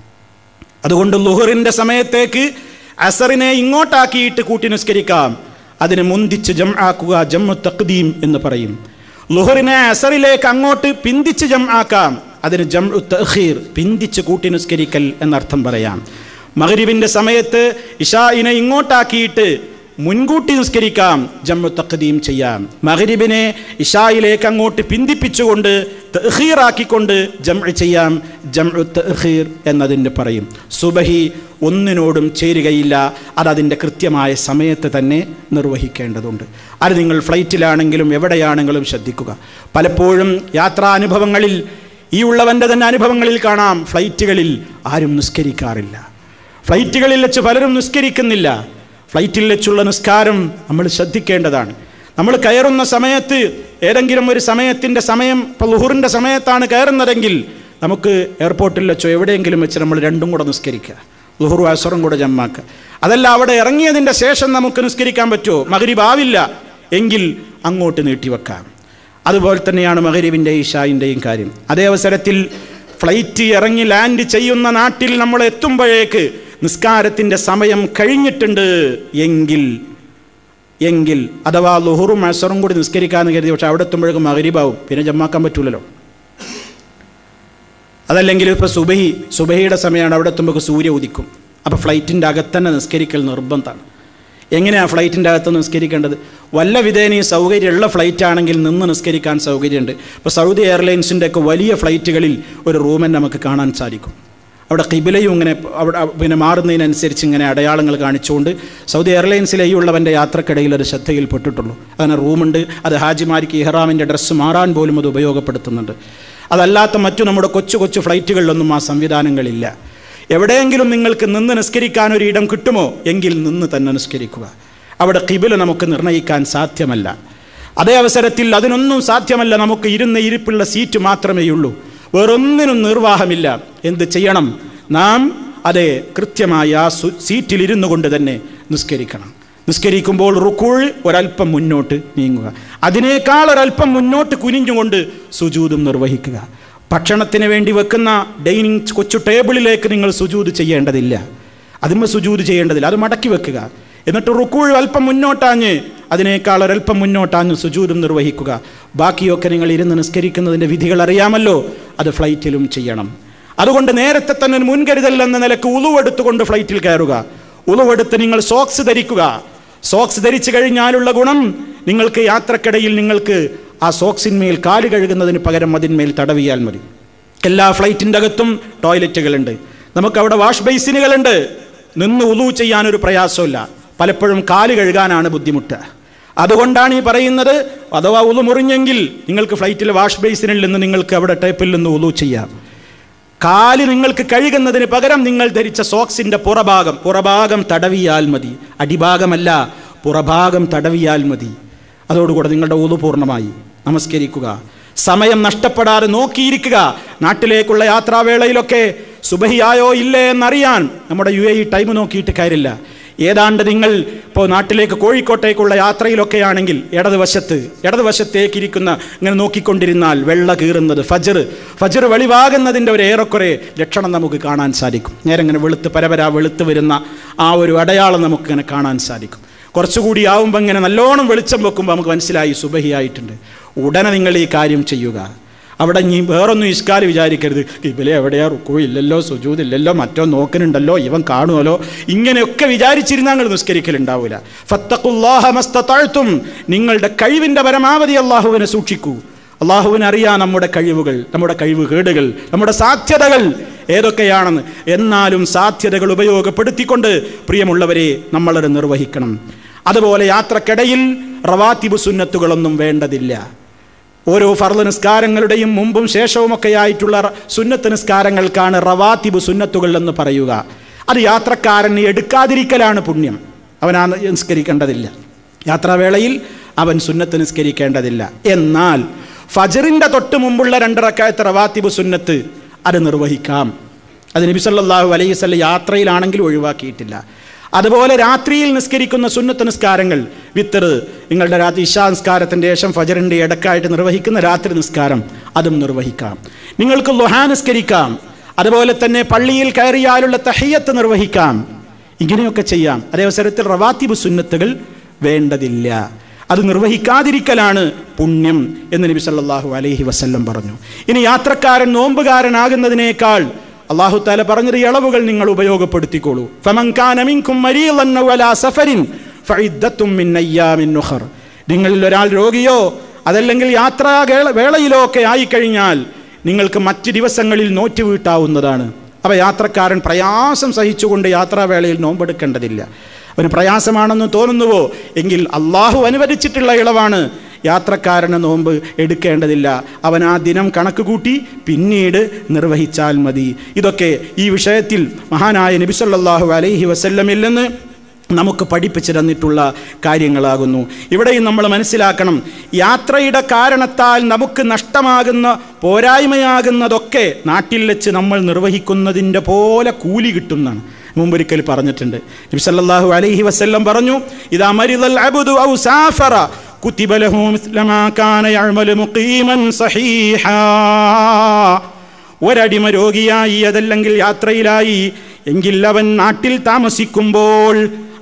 അതുകൊണ്ട് ലുഹറിൻ്റെ സമയത്തേക്ക് അസറിനെ ഇങ്ങോട്ടാക്കിയിട്ട് കൂട്ടി നിസ്കരിക്കാം അതിനെ മുന്തിച്ച് ജം ആക്കുക ജമ്മു തക്ദീം എന്ന് പറയും ലുഹറിനെ അസറിലേക്ക് അങ്ങോട്ട് പിന്തിച്ച് ജം ആക്കാം അതിന് ജം തഹീർ പിന്തിച്ച് കൂട്ടി നിസ്കരിക്കൽ എന്നർത്ഥം പറയാം മഗ്രിബിൻ്റെ സമയത്ത് ഇഷായിനെ ഇങ്ങോട്ടാക്കിയിട്ട് മുൻകൂട്ടി നിസ്കരിക്കാം ജമ്മു തഖദീം ചെയ്യാം മഗ്രിബിനെ ഇഷായിലേക്ക് അങ്ങോട്ട് പിന്തിപ്പിച്ചുകൊണ്ട് തഹീറാക്കിക്കൊണ്ട് ജംഅ ചെയ്യാം ജംഉ തഹീർ എന്നതിൻ്റെ പറയും സുബഹി ഒന്നിനോടും ചേരുകയില്ല അതതിൻ്റെ കൃത്യമായ സമയത്ത് തന്നെ നിർവഹിക്കേണ്ടതുണ്ട് അത് നിങ്ങൾ ഫ്ലൈറ്റിലാണെങ്കിലും എവിടെയാണെങ്കിലും ശ്രദ്ധിക്കുക പലപ്പോഴും യാത്രാനുഭവങ്ങളിൽ ഈ ഉള്ളവൻ്റെ തന്നെ അനുഭവങ്ങളിൽ കാണാം ഫ്ലൈറ്റുകളിൽ ആരും നിസ്കരിക്കാറില്ല ഫ്ലൈറ്റുകളിൽ വെച്ച് പലരും നിസ്കരിക്കുന്നില്ല ഫ്ലൈറ്റിൽ വെച്ചുള്ള നിസ്കാരം നമ്മൾ ശ്രദ്ധിക്കേണ്ടതാണ് നമ്മൾ കയറുന്ന സമയത്ത് ഏതെങ്കിലും ഒരു സമയത്തിൻ്റെ സമയം ഇപ്പോൾ ലുഹുറിൻ്റെ സമയത്താണ് കയറുന്നതെങ്കിൽ നമുക്ക് എയർപോർട്ടിൽ വെച്ചോ എവിടെയെങ്കിലും വെച്ച് നമ്മൾ രണ്ടും കൂടെ നിസ്കരിക്കുക ലുഹുറു അസറും കൂടെ ജമ്മാക്കുക അതല്ല അവിടെ ഇറങ്ങിയതിൻ്റെ ശേഷം നമുക്ക് നിസ്കരിക്കാൻ പറ്റുമോ മകരിബ് ആവില്ല എങ്കിൽ അങ്ങോട്ട് നീട്ടിവെക്കാം അതുപോലെ തന്നെയാണ് മഹരീബിൻ്റെ ഇഷായിൻ്റെയും കാര്യം അതേ അവസരത്തിൽ ഫ്ലൈറ്റ് ഇറങ്ങി ലാൻഡ് ചെയ്യുന്ന നാട്ടിൽ നമ്മൾ എത്തുമ്പോഴേക്ക് നിസ്കാരത്തിൻ്റെ സമയം കഴിഞ്ഞിട്ടുണ്ട് എങ്കിൽ എങ്കിൽ അഥവാ ലുഹുറും അസറും കൂടി നിസ്കരിക്കാമെന്ന് കരുതി പക്ഷെ അവിടെ എത്തുമ്പോഴേക്കും മഹരീബാവും പിന്നെ ജമ്മാക്കാൻ പറ്റൂലല്ലോ അതല്ലെങ്കിൽ ഇപ്പോൾ സുബഹി സുബഹിയുടെ സമയമാണ് അവിടെ എത്തുമ്പോൾ സൂര്യ ഉദിക്കും അപ്പോൾ ഫ്ലൈറ്റിൻ്റെ അകത്തന്നെ നിസ്കരിക്കൽ നിർബന്ധമാണ് എങ്ങനെയാണ് ഫ്ലൈറ്റിൻ്റെ അകത്ത് നിസ്കരിക്കേണ്ടത് വല്ല വിധേന ഈ സൗകര്യമുള്ള ഫ്ലൈറ്റ് ആണെങ്കിൽ നിന്ന് നിസ്കരിക്കാൻ സൗകര്യമുണ്ട് ഇപ്പോൾ സൗദി എയർലൈൻസിൻ്റെ ഒക്കെ വലിയ ഫ്ലൈറ്റുകളിൽ ഒരു റൂമൻ നമുക്ക് കാണാൻ സാധിക്കും അവിടെ കിബിലയും ഇങ്ങനെ അവിടെ പിന്നെ മാറുന്നതിനനുസരിച്ച് ഇങ്ങനെ അടയാളങ്ങൾ കാണിച്ചുകൊണ്ട് സൗദി എയർലൈൻസിലെ ഈ ഉള്ളവൻ്റെ യാത്രക്കിടയിൽ ഒരു ശ്രദ്ധയിൽപ്പെട്ടിട്ടുള്ളൂ അങ്ങനെ റൂമുണ്ട് അത് ഹാജിമാർക്ക് ഇഹ്റാമിൻ്റെ ഡ്രസ്സ് മാറാൻ പോലും അത് ഉപയോഗപ്പെടുത്തുന്നുണ്ട് അതല്ലാത്ത മറ്റു നമ്മുടെ കൊച്ചു കൊച്ചു ഫ്ലൈറ്റുകളിലൊന്നും ആ സംവിധാനങ്ങളില്ല എവിടെയെങ്കിലും നിങ്ങൾക്ക് നിന്ന് നിസ്കരിക്കാൻ ഒരു ഇടം കിട്ടുമോ എങ്കിൽ നിന്ന് തന്നെ നിസ്കരിക്കുക അവിടെ കിബില നമുക്ക് നിർണ്ണയിക്കാൻ സാധ്യമല്ല അതേ അവസരത്തിൽ അതിനൊന്നും സാധ്യമല്ല നമുക്ക് ഇരുന്ന ഇരിപ്പുള്ള സീറ്റ് മാത്രമേ ഉള്ളൂ വേറൊന്നിനും നിർവാഹമില്ല എന്ത് ചെയ്യണം നാം അതെ കൃത്യമായി ആ സു സീറ്റിൽ ഇരുന്നു കൊണ്ട് തന്നെ നിസ്കരിക്കണം നിസ്കരിക്കുമ്പോൾ റുക്കൂൾ ഒരല്പം മുന്നോട്ട് നീങ്ങുക അതിനേക്കാൾ ഒരല്പം മുന്നോട്ട് കുനിഞ്ഞുകൊണ്ട് സുജൂതും നിർവഹിക്കുക ഭക്ഷണത്തിന് വേണ്ടി വെക്കുന്ന ഡൈനിങ് കൊച്ചു ടേബിളിലേക്ക് നിങ്ങൾ സുജൂത് ചെയ്യേണ്ടതില്ല അതിന്മ സുജൂത് ചെയ്യേണ്ടതില്ല അത് മടക്കി വെക്കുക എന്നിട്ട് റുക്കൂൾ അല്പം മുന്നോട്ടാഞ്ഞ് അതിനേക്കാൾ ഒരല്പം മുന്നോട്ടാഞ്ഞ് സുജൂതും നിർവഹിക്കുക ബാക്കിയൊക്കെ നിങ്ങൾ ഇരുന്ന് നിസ്കരിക്കുന്നതിൻ്റെ വിധികൾ അറിയാമല്ലോ അത് ഫ്ലൈറ്റിലും ചെയ്യണം അതുകൊണ്ട് നേരത്തെ തന്നെ ഒരു മുൻകരുതൽ എന്ന നിലക്ക് ഉളുവെടുത്തുകൊണ്ട് ഫ്ലൈറ്റിൽ കയറുക ഉളുവെടുത്ത് നിങ്ങൾ സോക്സ് ധരിക്കുക സോക്സ് ധരിച്ചു കഴിഞ്ഞാലുള്ള ഗുണം നിങ്ങൾക്ക് യാത്രക്കിടയിൽ നിങ്ങൾക്ക് ആ സോക്സിന്മേൽ കാല് കഴുകുന്നതിന് പകരം അതിന്മേൽ തടവിയാൽ മതി എല്ലാ ഫ്ലൈറ്റിൻ്റെ അകത്തും ടോയ്ലറ്റുകളുണ്ട് നമുക്കവിടെ വാഷ് ബേസിനുകളുണ്ട് നിന്ന് ഉളു ചെയ്യാനൊരു പ്രയാസമില്ല പലപ്പോഴും കാല് കഴുകാനാണ് ബുദ്ധിമുട്ട് അതുകൊണ്ടാണ് ഈ പറയുന്നത് അഥവാ ഉളു മുറിഞ്ഞെങ്കിൽ നിങ്ങൾക്ക് ഫ്ലൈറ്റിലെ വാഷ് ബേസിനിൽ നിന്ന് നിങ്ങൾക്ക് അവിടെ ടേപ്പിൽ നിന്ന് ഉളു ചെയ്യാം കാല് നിങ്ങൾക്ക് കഴുകുന്നതിന് പകരം നിങ്ങൾ ധരിച്ച സോക്സിൻ്റെ പുറഭാഗം പുറഭാഗം തടവിയാൽ മതി അടിഭാഗമല്ല പുറഭാഗം തടവിയാൽ മതി അതോടുകൂടെ നിങ്ങളുടെ ഉളു പൂർണ്ണമായി നമസ്കരിക്കുക സമയം നഷ്ടപ്പെടാതെ നോക്കിയിരിക്കുക നാട്ടിലേക്കുള്ള യാത്രാവേളയിലൊക്കെ സുബഹിയായോ ഇല്ലേ എന്നറിയാൻ നമ്മുടെ യു എ ഇ ടൈം നോക്കിയിട്ട് കാര്യമില്ല ഏതാണ്ട് നിങ്ങൾ ഇപ്പോൾ നാട്ടിലേക്ക് കോഴിക്കോട്ടേക്കുള്ള യാത്രയിലൊക്കെ ആണെങ്കിൽ ഇടതുവശത്ത് ഇടതുവശത്തേക്ക് ഇരിക്കുന്ന ഇങ്ങനെ നോക്കിക്കൊണ്ടിരുന്നാൽ വെള്ള കീറുന്നത് ഫജർ ഫജർ വെളിവാകുന്നതിൻ്റെ ഒരു ഏറെക്കുറെ ലക്ഷണം നമുക്ക് കാണാൻ സാധിക്കും നേരെ ഇങ്ങനെ വെളുത്ത് പരപര വെളുത്ത് വരുന്ന ആ ഒരു അടയാളം നമുക്കിങ്ങനെ കാണാൻ സാധിക്കും കുറച്ചുകൂടി ആവുമ്പോൾ ഇങ്ങനെ നല്ലോണം വെളിച്ചം വെക്കുമ്പോൾ നമുക്ക് മനസ്സിലായി സുബഹിയായിട്ടുണ്ട് ഉടനെ നിങ്ങൾ ഈ കാര്യം ചെയ്യുക അവിടെ നീ വേറൊന്നും ഇഷ്കാല് വിചാരിക്കരുത് ഇവലെ എവിടെയാ റുക്കോ ഇല്ലല്ലോ സുജൂതില്ലല്ലോ മറ്റോ നോക്കുന്നുണ്ടല്ലോ ഇവൻ കാണുമല്ലോ ഇങ്ങനെയൊക്കെ വിചാരിച്ചിരുന്ന നിങ്ങൾ നിസ്കരിക്കലുണ്ടാവില്ല ഫത്തഖുല്ലാഹമസ്തത്താഴ്ത്തും നിങ്ങളുടെ കഴിവിൻ്റെ പരമാവധി അള്ളാഹുവിനെ സൂക്ഷിക്കൂ അള്ളാഹുവിന് അറിയാം നമ്മുടെ കഴിവുകൾ നമ്മുടെ കഴിവ് കേടുകൾ നമ്മുടെ സാധ്യതകൾ ഏതൊക്കെയാണെന്ന് എന്നാലും സാധ്യതകൾ ഉപയോഗപ്പെടുത്തിക്കൊണ്ട് പ്രിയമുള്ളവരെ നമ്മളത് നിർവഹിക്കണം അതുപോലെ യാത്രക്കിടയിൽ റവാത്തിബ് സുന്നത്തുകളൊന്നും വേണ്ടതില്ല ഓരോ ഫർദ് നിസ്കാരങ്ങളുടെയും മുമ്പും ശേഷവുമൊക്കെ ആയിട്ടുള്ള റ- സുന്നത്ത് നിസ്കാരങ്ങൾക്കാണ് റവാത്തിബ് സുന്നത്തുകൾ എന്ന് പറയുക അത് യാത്രക്കാരൻ എടുക്കാതിരിക്കലാണ് പുണ്യം അവൻ ആ നിസ്കരിക്കേണ്ടതില്ല യാത്രാവേളയിൽ അവൻ സുന്നത്ത് നിസ്കരിക്കേണ്ടതില്ല എന്നാൽ ഫജറിൻ്റെ തൊട്ട് മുമ്പുള്ള രണ്ടറക്കായത്ത് റവാത്തിബ് സുന്നത്ത് അത് നിർവഹിക്കാം അത് നബി സല്ലല്ലാഹു അലൈഹി വസല്ലം യാത്രയിലാണെങ്കിൽ ഒഴിവാക്കിയിട്ടില്ല അതുപോലെ രാത്രിയിൽ നിസ്കരിക്കുന്ന സുന്നത്ത് നിസ്കാരങ്ങൾ വിത്തർ നിങ്ങളുടെ രാത്രി ഇഷാ നിസ്കാരത്തിൻ്റെ ശേഷം ഫജറിൻ്റെ ഇടക്കായിട്ട് നിർവഹിക്കുന്ന രാത്രി നിസ്കാരം അതും നിർവഹിക്കാം നിങ്ങൾക്ക് ലുഹാ നിസ്കരിക്കാം അതുപോലെ തന്നെ പള്ളിയിൽ കയറിയാലുള്ള തഹയ്യത്ത് നിർവഹിക്കാം ഇങ്ങനെയൊക്കെ ചെയ്യാം അതേ അവസരത്തിൽ റവാത്തിബ് സുന്നത്തുകൾ വേണ്ടതില്ല അത് നിർവഹിക്കാതിരിക്കലാണ് പുണ്യം എന്ന് നബി സല്ലല്ലാഹു അലൈഹി വസല്ലം പറഞ്ഞു ഇനി യാത്രക്കാരൻ നോമ്പുകാരനാകുന്നതിനേക്കാൾ അള്ളാഹു താല പറഞ്ഞത് ഈ അളവുകൾ നിങ്ങൾ ഉപയോഗപ്പെടുത്തിക്കോളൂ ഫമൻ കാന മിൻകും മരീളൻ ഔ അലാ സഫരിൻ ഫഇദ്ദത്തും മിൻ അയ്യാമിൻ ഉഖർ നിങ്ങളിൽ ഒരാൾ രോഗിയോ അതല്ലെങ്കിൽ യാത്രാ ഗേള- വേളയിലോ ഒക്കെ ആയിക്കഴിഞ്ഞാൽ നിങ്ങൾക്ക് മറ്റ് ദിവസങ്ങളിൽ നോറ്റ് വീട്ടാവുന്നതാണ് അപ്പോൾ യാത്രക്കാരൻ പ്രയാസം സഹിച്ചുകൊണ്ട് യാത്രാവേളയിൽ നോമ്പെടുക്കേണ്ടതില്ല അവന് പ്രയാസമാണെന്ന് തോന്നുന്നുവോ എങ്കിൽ അള്ളാഹു അനുവദിച്ചിട്ടുള്ള ഇളവാണ് യാത്രക്കാരന് നോമ്പ് എടുക്കേണ്ടതില്ല അവൻ ആ ദിനം കണക്ക് കൂട്ടി പിന്നീട് നിർവഹിച്ചാൽ മതി ഇതൊക്കെ ഈ വിഷയത്തിൽ മഹാനായ നബിസല്ലാഹു അലൈഹി വസല്ലമിൽ നിന്ന് നമുക്ക് പഠിപ്പിച്ചു തന്നിട്ടുള്ള കാര്യങ്ങളാകുന്നു ഇവിടെയും നമ്മൾ മനസ്സിലാക്കണം യാത്രയുടെ കാരണത്താൽ നമുക്ക് നഷ്ടമാകുന്ന പോരായ്മയാകുന്നതൊക്കെ നാട്ടിൽ വെച്ച് നമ്മൾ നിർവഹിക്കുന്നതിൻ്റെ പോലെ കൂലി കിട്ടുന്നതാണ് മുമ്പൊരിക്കൽ പറഞ്ഞിട്ടുണ്ട് നബി സല്ലല്ലാഹു അലൈഹി വസല്ലം പറഞ്ഞു ഇതാ മരിദൽ അബ്ദു ഔ സാഫറ കുതിബ ലഹു മിസ്ല മാ കാന യഅമലു മുഖീമൻ സഹീഹാ ഒരടിമ രോഗിയായി അതല്ലെങ്കിൽ യാത്രയിലായി എങ്കിൽ അവൻ നാട്ടിൽ താമസിക്കുമ്പോൾ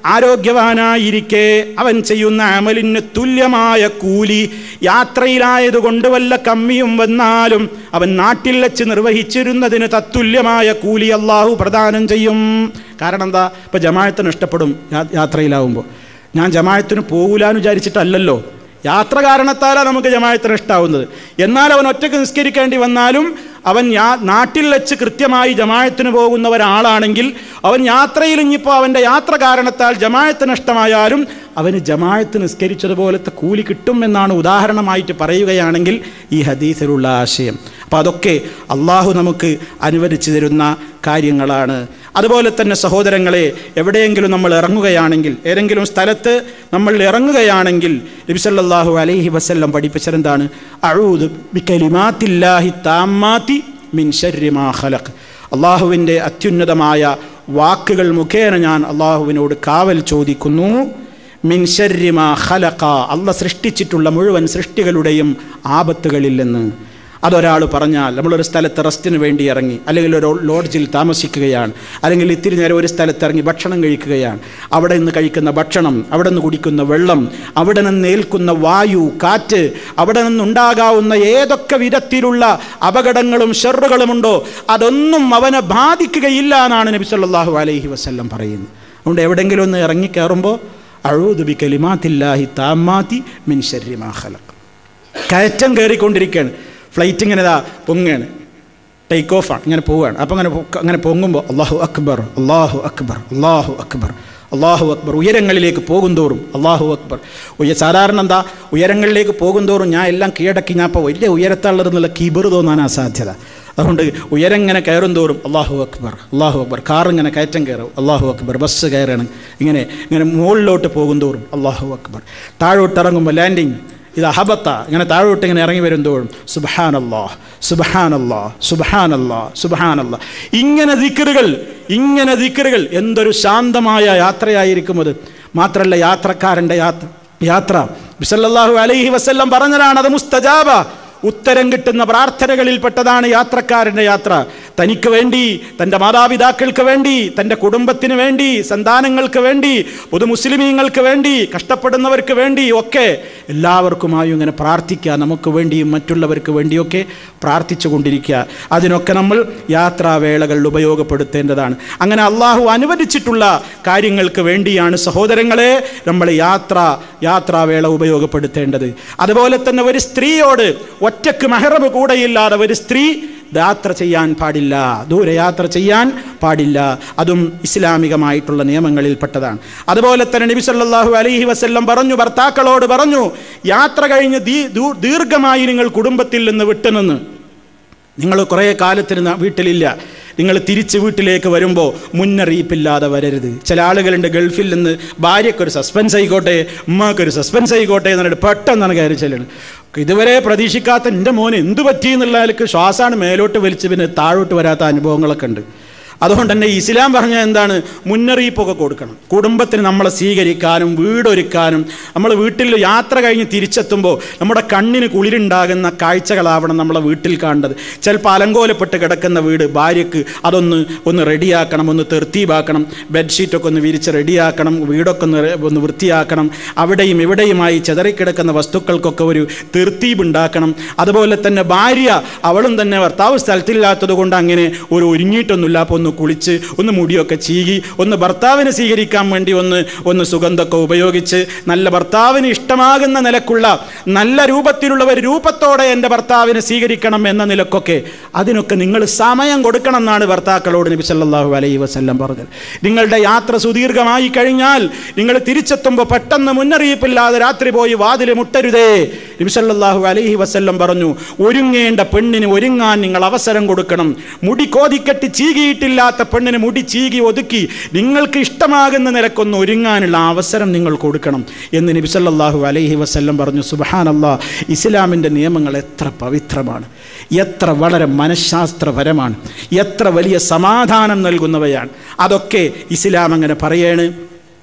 ആരോഗ്യവാനായിരിക്കെ അവൻ ചെയ്യുന്ന അമലിന് തുല്യമായ കൂലി യാത്രയിലായതുകൊണ്ട് വല്ല കമ്മിയും വന്നാലും അവൻ നാട്ടിൽ വെച്ച് നിർവഹിച്ചിരുന്നതിന് തത്തുല്യമായ കൂലി അള്ളാഹു പ്രദാനം ചെയ്യും കാരണം എന്താ ഇപ്പം ജമായത്തിന് ഇഷ്ടപ്പെടും യാ- യാത്രയിലാവുമ്പോൾ ഞാൻ ജമായത്തിന് പോകൂലാന്ന് വിചാരിച്ചിട്ടല്ലല്ലോ യാത്ര കാരണത്താലാണ് നമുക്ക് ജമായത്തിന് ഇഷ്ടാവുന്നത് എന്നാൽ അവൻ ഒറ്റയ്ക്ക് നിസ്കരിക്കേണ്ടി വന്നാലും അവൻ യാ നാട്ടിൽ വെച്ച് കൃത്യമായി ജമായത്തിന് പോകുന്ന ഒരാളാണെങ്കിൽ അവൻ യാത്രയിൽ ഇനിയിപ്പോൾ അവൻ്റെ യാത്ര കാരണത്താൽ ജമായത്ത് നഷ്ടമായാലും അവന് ജമായത്ത് നിസ്കരിച്ചതുപോലത്തെ കൂലി കിട്ടും എന്നാണ് ഉദാഹരണമായിട്ട് പറയുകയാണെങ്കിൽ ഈ ഹദീസിലുള്ള ആശയം അപ്പോൾ അതൊക്കെ അള്ളാഹു നമുക്ക് അനുവദിച്ചു തരുന്ന കാര്യങ്ങളാണ് അതുപോലെ തന്നെ സഹോദരങ്ങളെ എവിടെയെങ്കിലും നമ്മൾ ഇറങ്ങുകയാണെങ്കിൽ ഏതെങ്കിലും സ്ഥലത്ത് നമ്മൾ ഇറങ്ങുകയാണെങ്കിൽ നബിസല്ലാഹു അലൈഹി വസല്ലം പഠിപ്പിച്ചതെന്താണ് അഴൂദ് ബിക്കലിമാത്തില്ലാഹി താമാത്തി മിൻ ശർരി മാ ഖലഖ് അള്ളാഹുവിൻ്റെ അത്യുന്നതമായ വാക്കുകൾ മുഖേന ഞാൻ അള്ളാഹുവിനോട് കാവൽ ചോദിക്കുന്നു മിൻ ശർരി മാ ഖലഖ അല്ല സൃഷ്ടിച്ചിട്ടുള്ള മുഴുവൻ സൃഷ്ടികളുടെയും ആപത്തുകളിൽ നിന്ന് അതൊരാൾ പറഞ്ഞാൽ നമ്മളൊരു സ്ഥലത്ത് റെസ്റ്റിന് വേണ്ടി ഇറങ്ങി അല്ലെങ്കിൽ ഒരു ലോഡ്ജിൽ താമസിക്കുകയാണ് അല്ലെങ്കിൽ ഇത്തിരി നേരം ഒരു സ്ഥലത്ത് ഇറങ്ങി ഭക്ഷണം കഴിക്കുകയാണ് അവിടെ നിന്ന് കഴിക്കുന്ന ഭക്ഷണം അവിടെ നിന്ന് കുടിക്കുന്ന വെള്ളം അവിടെ നിന്ന് ഏൽക്കുന്ന വായു കാറ്റ് അവിടെ നിന്നുണ്ടാകാവുന്ന ഏതൊക്കെ വിധത്തിലുള്ള അപകടങ്ങളും ഷെറുകളുമുണ്ടോ അതൊന്നും അവനെ ബാധിക്കുകയില്ല എന്നാണ് നബി സല്ലല്ലാഹു അലൈഹി വസല്ലം പറയുന്നത് അതുകൊണ്ട് എവിടെയെങ്കിലും ഒന്ന് ഇറങ്ങി കയറുമ്പോൾ അഴൂദുബി കലിമാത്തില്ലാഹി താമാത്തി മിൻ ശർരി മാ ഖലഖ് കയറ്റം കയറിക്കൊണ്ടിരിക്കുകയാണ് ഫ്ലൈറ്റ് ഇങ്ങനെ ഇതാ പൊങ്ങുകയാണ് ടേക്ക് ഓഫാണ് ഇങ്ങനെ പോവുകയാണ് അപ്പോൾ അങ്ങനെ പൊ- അങ്ങനെ പൊങ്ങുമ്പോൾ അള്ളാഹു അക്ബർ അള്ളാഹു അക്ബർ അള്ളാഹു അക്ബർ അള്ളാഹു അക്ബർ ഉയരങ്ങളിലേക്ക് പോകുന്തോറും അള്ളാഹു അക്ബർ ഉയ സാധാരണ എന്താ ഉയരങ്ങളിലേക്ക് പോകുന്തോറും ഞാൻ എല്ലാം കീഴടക്കി ഞാൻ ഇപ്പോൾ വലിയ ഉയരത്തുള്ളതെന്നുള്ള കീബർ തോന്നാനാ സാധ്യത അതുകൊണ്ട് ഉയരം ഇങ്ങനെ കയറും തോറും അള്ളാഹു അക്ബർ അള്ളാഹു അക്ബർ കാർ ഇങ്ങനെ കയറ്റം കയറും അള്ളാഹു അക്ബർ ബസ് കയറണം ഇങ്ങനെ ഇങ്ങനെ മുകളിലോട്ട് പോകും തോറും അള്ളാഹു അക്ബർ താഴോട്ട് ഇറങ്ങുമ്പോൾ ലാൻഡിങ് ഇത് അഹബത്ത ഇങ്ങനെ താഴോട്ട് ഇങ്ങനെ ഇറങ്ങി വരുന്തോറും സുബഹാനല്ലാ സുബഹാനല്ലാ സുബഹാനല്ലാ സുബഹാനല്ലാ ഇങ്ങനെ ദിക്കറുകൾ ഇങ്ങനെ ദിക്കറുകൾ എന്തൊരു ശാന്തമായ യാത്രയായിരിക്കും അത് മാത്രമല്ല യാത്രക്കാരൻ്റെ യാത്ര യാത്ര ബിസല്ലാഹു അലൈഹി വസല്ലം പറഞ്ഞതാണ് അത് മുസ്തജാബ ഉത്തരം കിട്ടുന്ന പ്രാർത്ഥനകളിൽപ്പെട്ടതാണ് യാത്രക്കാരൻ്റെ യാത്ര തനിക്ക് വേണ്ടി തൻ്റെ മാതാപിതാക്കൾക്ക് വേണ്ടി തൻ്റെ കുടുംബത്തിന് വേണ്ടി സന്താനങ്ങൾക്ക് വേണ്ടി പൊതു മുസ്ലിമീങ്ങൾക്ക് വേണ്ടി കഷ്ടപ്പെടുന്നവർക്ക് വേണ്ടി ഒക്കെ എല്ലാവർക്കുമായും ഇങ്ങനെ പ്രാർത്ഥിക്കുക നമുക്ക് വേണ്ടിയും മറ്റുള്ളവർക്ക് വേണ്ടിയൊക്കെ പ്രാർത്ഥിച്ചു കൊണ്ടിരിക്കുക അതിനൊക്കെ നമ്മൾ യാത്രാവേളകൾ ഉപയോഗപ്പെടുത്തേണ്ടതാണ് അങ്ങനെ അള്ളാഹു അനുവദിച്ചിട്ടുള്ള കാര്യങ്ങൾക്ക് വേണ്ടിയാണ് സഹോദരങ്ങളെ നമ്മൾ യാത്ര യാത്രാവേള ഉപയോഗപ്പെടുത്തേണ്ടത് അതുപോലെ തന്നെ ഒരു സ്ത്രീയോട് ഒറ്റക്ക് മെഹറബ് കൂടെയില്ലാതെ ഒരു സ്ത്രീ യാത്ര ചെയ്യാൻ പാടില്ല ദൂരയാത്ര ചെയ്യാൻ പാടില്ല അതും ഇസ്ലാമികമായിട്ടുള്ള നിയമങ്ങളിൽപ്പെട്ടതാണ് അതുപോലെ തന്നെ നബി സല്ലല്ലാഹു അലൈഹി വസല്ലം പറഞ്ഞു ഭർത്താക്കളോട് പറഞ്ഞു യാത്ര കഴിഞ്ഞ് ദീ- ദൂ- ദീർഘമായി നിങ്ങൾ കുടുംബത്തിൽ നിന്ന് വിട്ടുനിന്ന് നിങ്ങൾ കുറേ കാലത്തിന് ന- വീട്ടിലില്ല നിങ്ങൾ തിരിച്ച് വീട്ടിലേക്ക് വരുമ്പോൾ മുന്നറിയിപ്പില്ലാതെ വരരുത് ചില ആളുകളുണ്ട് ഗൾഫിൽ നിന്ന് ഭാര്യയ്ക്കൊരു സസ്പെൻസ് ആയിക്കോട്ടെ ഉമ്മാക്കൊരു സസ്പെൻസ് ആയിക്കോട്ടെ എന്നിട്ട് പെട്ടെന്നാണ് കയറി ചെല്ലുന്നത് ഇതുവരെ പ്രതീക്ഷിക്കാത്ത എൻ്റെ മോന് എന്ത് പറ്റി എന്നുള്ള ആൾക്ക് ശ്വാസമാണ് മേലോട്ട് വലിച്ച് പിന്നെ താഴോട്ട് വരാത്ത അനുഭവങ്ങളൊക്കെ ഉണ്ട് അതുകൊണ്ട് തന്നെ ഇസ്ലാം പറഞ്ഞ എന്താണ് മുന്നറിയിപ്പൊക്കെ കൊടുക്കണം കുടുംബത്തിന് നമ്മളെ സ്വീകരിക്കാനും വീടൊരുക്കാനും നമ്മൾ വീട്ടിൽ യാത്ര കഴിഞ്ഞ് തിരിച്ചെത്തുമ്പോൾ നമ്മുടെ കണ്ണിന് കുളിരുണ്ടാകുന്ന കാഴ്ചകളാവണം നമ്മളെ വീട്ടിൽ കാണേണ്ടത് ചിലപ്പോൾ അലങ്കോലപ്പെട്ട് കിടക്കുന്ന വീട് ഭാര്യയ്ക്ക് അതൊന്ന് ഒന്ന് റെഡിയാക്കണം ഒന്ന് തെർത്തീവാക്കണം ബെഡ്ഷീറ്റൊക്കെ ഒന്ന് വിരിച്ച് റെഡിയാക്കണം വീടൊക്കെ ഒന്ന് റെ- ഒന്ന് വൃത്തിയാക്കണം അവിടെയും ഇവിടെയുമായി ചെതറിക്കിടക്കുന്ന വസ്തുക്കൾക്കൊക്കെ ഒരു തെർത്തീബ് ഉണ്ടാക്കണം അതുപോലെ തന്നെ ഭാര്യ അവളും തന്നെ ഭർത്താവ് സ്ഥലത്തില്ലാത്തത് കൊണ്ട് അങ്ങനെ ഒരു ഒരുങ്ങിയിട്ടൊന്നുമില്ല അപ്പോൾ ഒന്ന് കുളിച്ച് ഒന്ന് മുടിയൊക്കെ ചീകി ഒന്ന് ഭർത്താവിനെ സ്വീകരിക്കാൻ വേണ്ടി ഒന്ന് ഒന്ന് സുഗന്ധമൊക്കെ ഉപയോഗിച്ച് നല്ല ഭർത്താവിന് ഇഷ്ടമാകുന്ന നിലക്കുള്ള നല്ല രൂപത്തിലുള്ള ഒരു രൂപത്തോടെ എൻ്റെ ഭർത്താവിനെ സ്വീകരിക്കണം എന്ന നിലക്കൊക്കെ അതിനൊക്കെ നിങ്ങൾ സമയം കൊടുക്കണം എന്നാണ് ഭർത്താക്കളോട് നബി സല്ലല്ലാഹു അലൈഹി വസല്ലം പറഞ്ഞത് നിങ്ങളുടെ യാത്ര സുദീർഘമായി കഴിഞ്ഞാൽ നിങ്ങൾ തിരിച്ചെത്തുമ്പോൾ പെട്ടെന്ന് മുന്നറിയിപ്പില്ലാതെ രാത്രി പോയി വാതിൽ മുട്ടരുതേ നബി സല്ലല്ലാഹു അലൈഹി വസല്ലം പറഞ്ഞു ഒരുങ്ങേണ്ട പെണ്ണിന് ഒരുങ്ങാൻ നിങ്ങൾ അവസരം കൊടുക്കണം മുടി കോതിക്കെട്ടി ചീകിയിട്ടില്ലാത്ത പെണ്ണിന് മുടി ചീകി ഒതുക്കി നിങ്ങൾക്ക് ഇഷ്ടമാകുന്ന നിലക്കൊന്ന് ഒരുങ്ങാനുള്ള അവസരം നിങ്ങൾ കൊടുക്കണം എന്ന് നബി സല്ലല്ലാഹു അലൈഹി വസല്ലം പറഞ്ഞു സുബ്ഹാനല്ലാ ഇസ്ലാമിൻ്റെ നിയമങ്ങൾ എത്ര പവിത്രമാണ് എത്ര വളരെ മനഃശാസ്ത്രപരമാണ് എത്ര വലിയ സമാധാനം നൽകുന്നവയാണ് അതൊക്കെ ഇസ്ലാം അങ്ങനെ പറയാണ്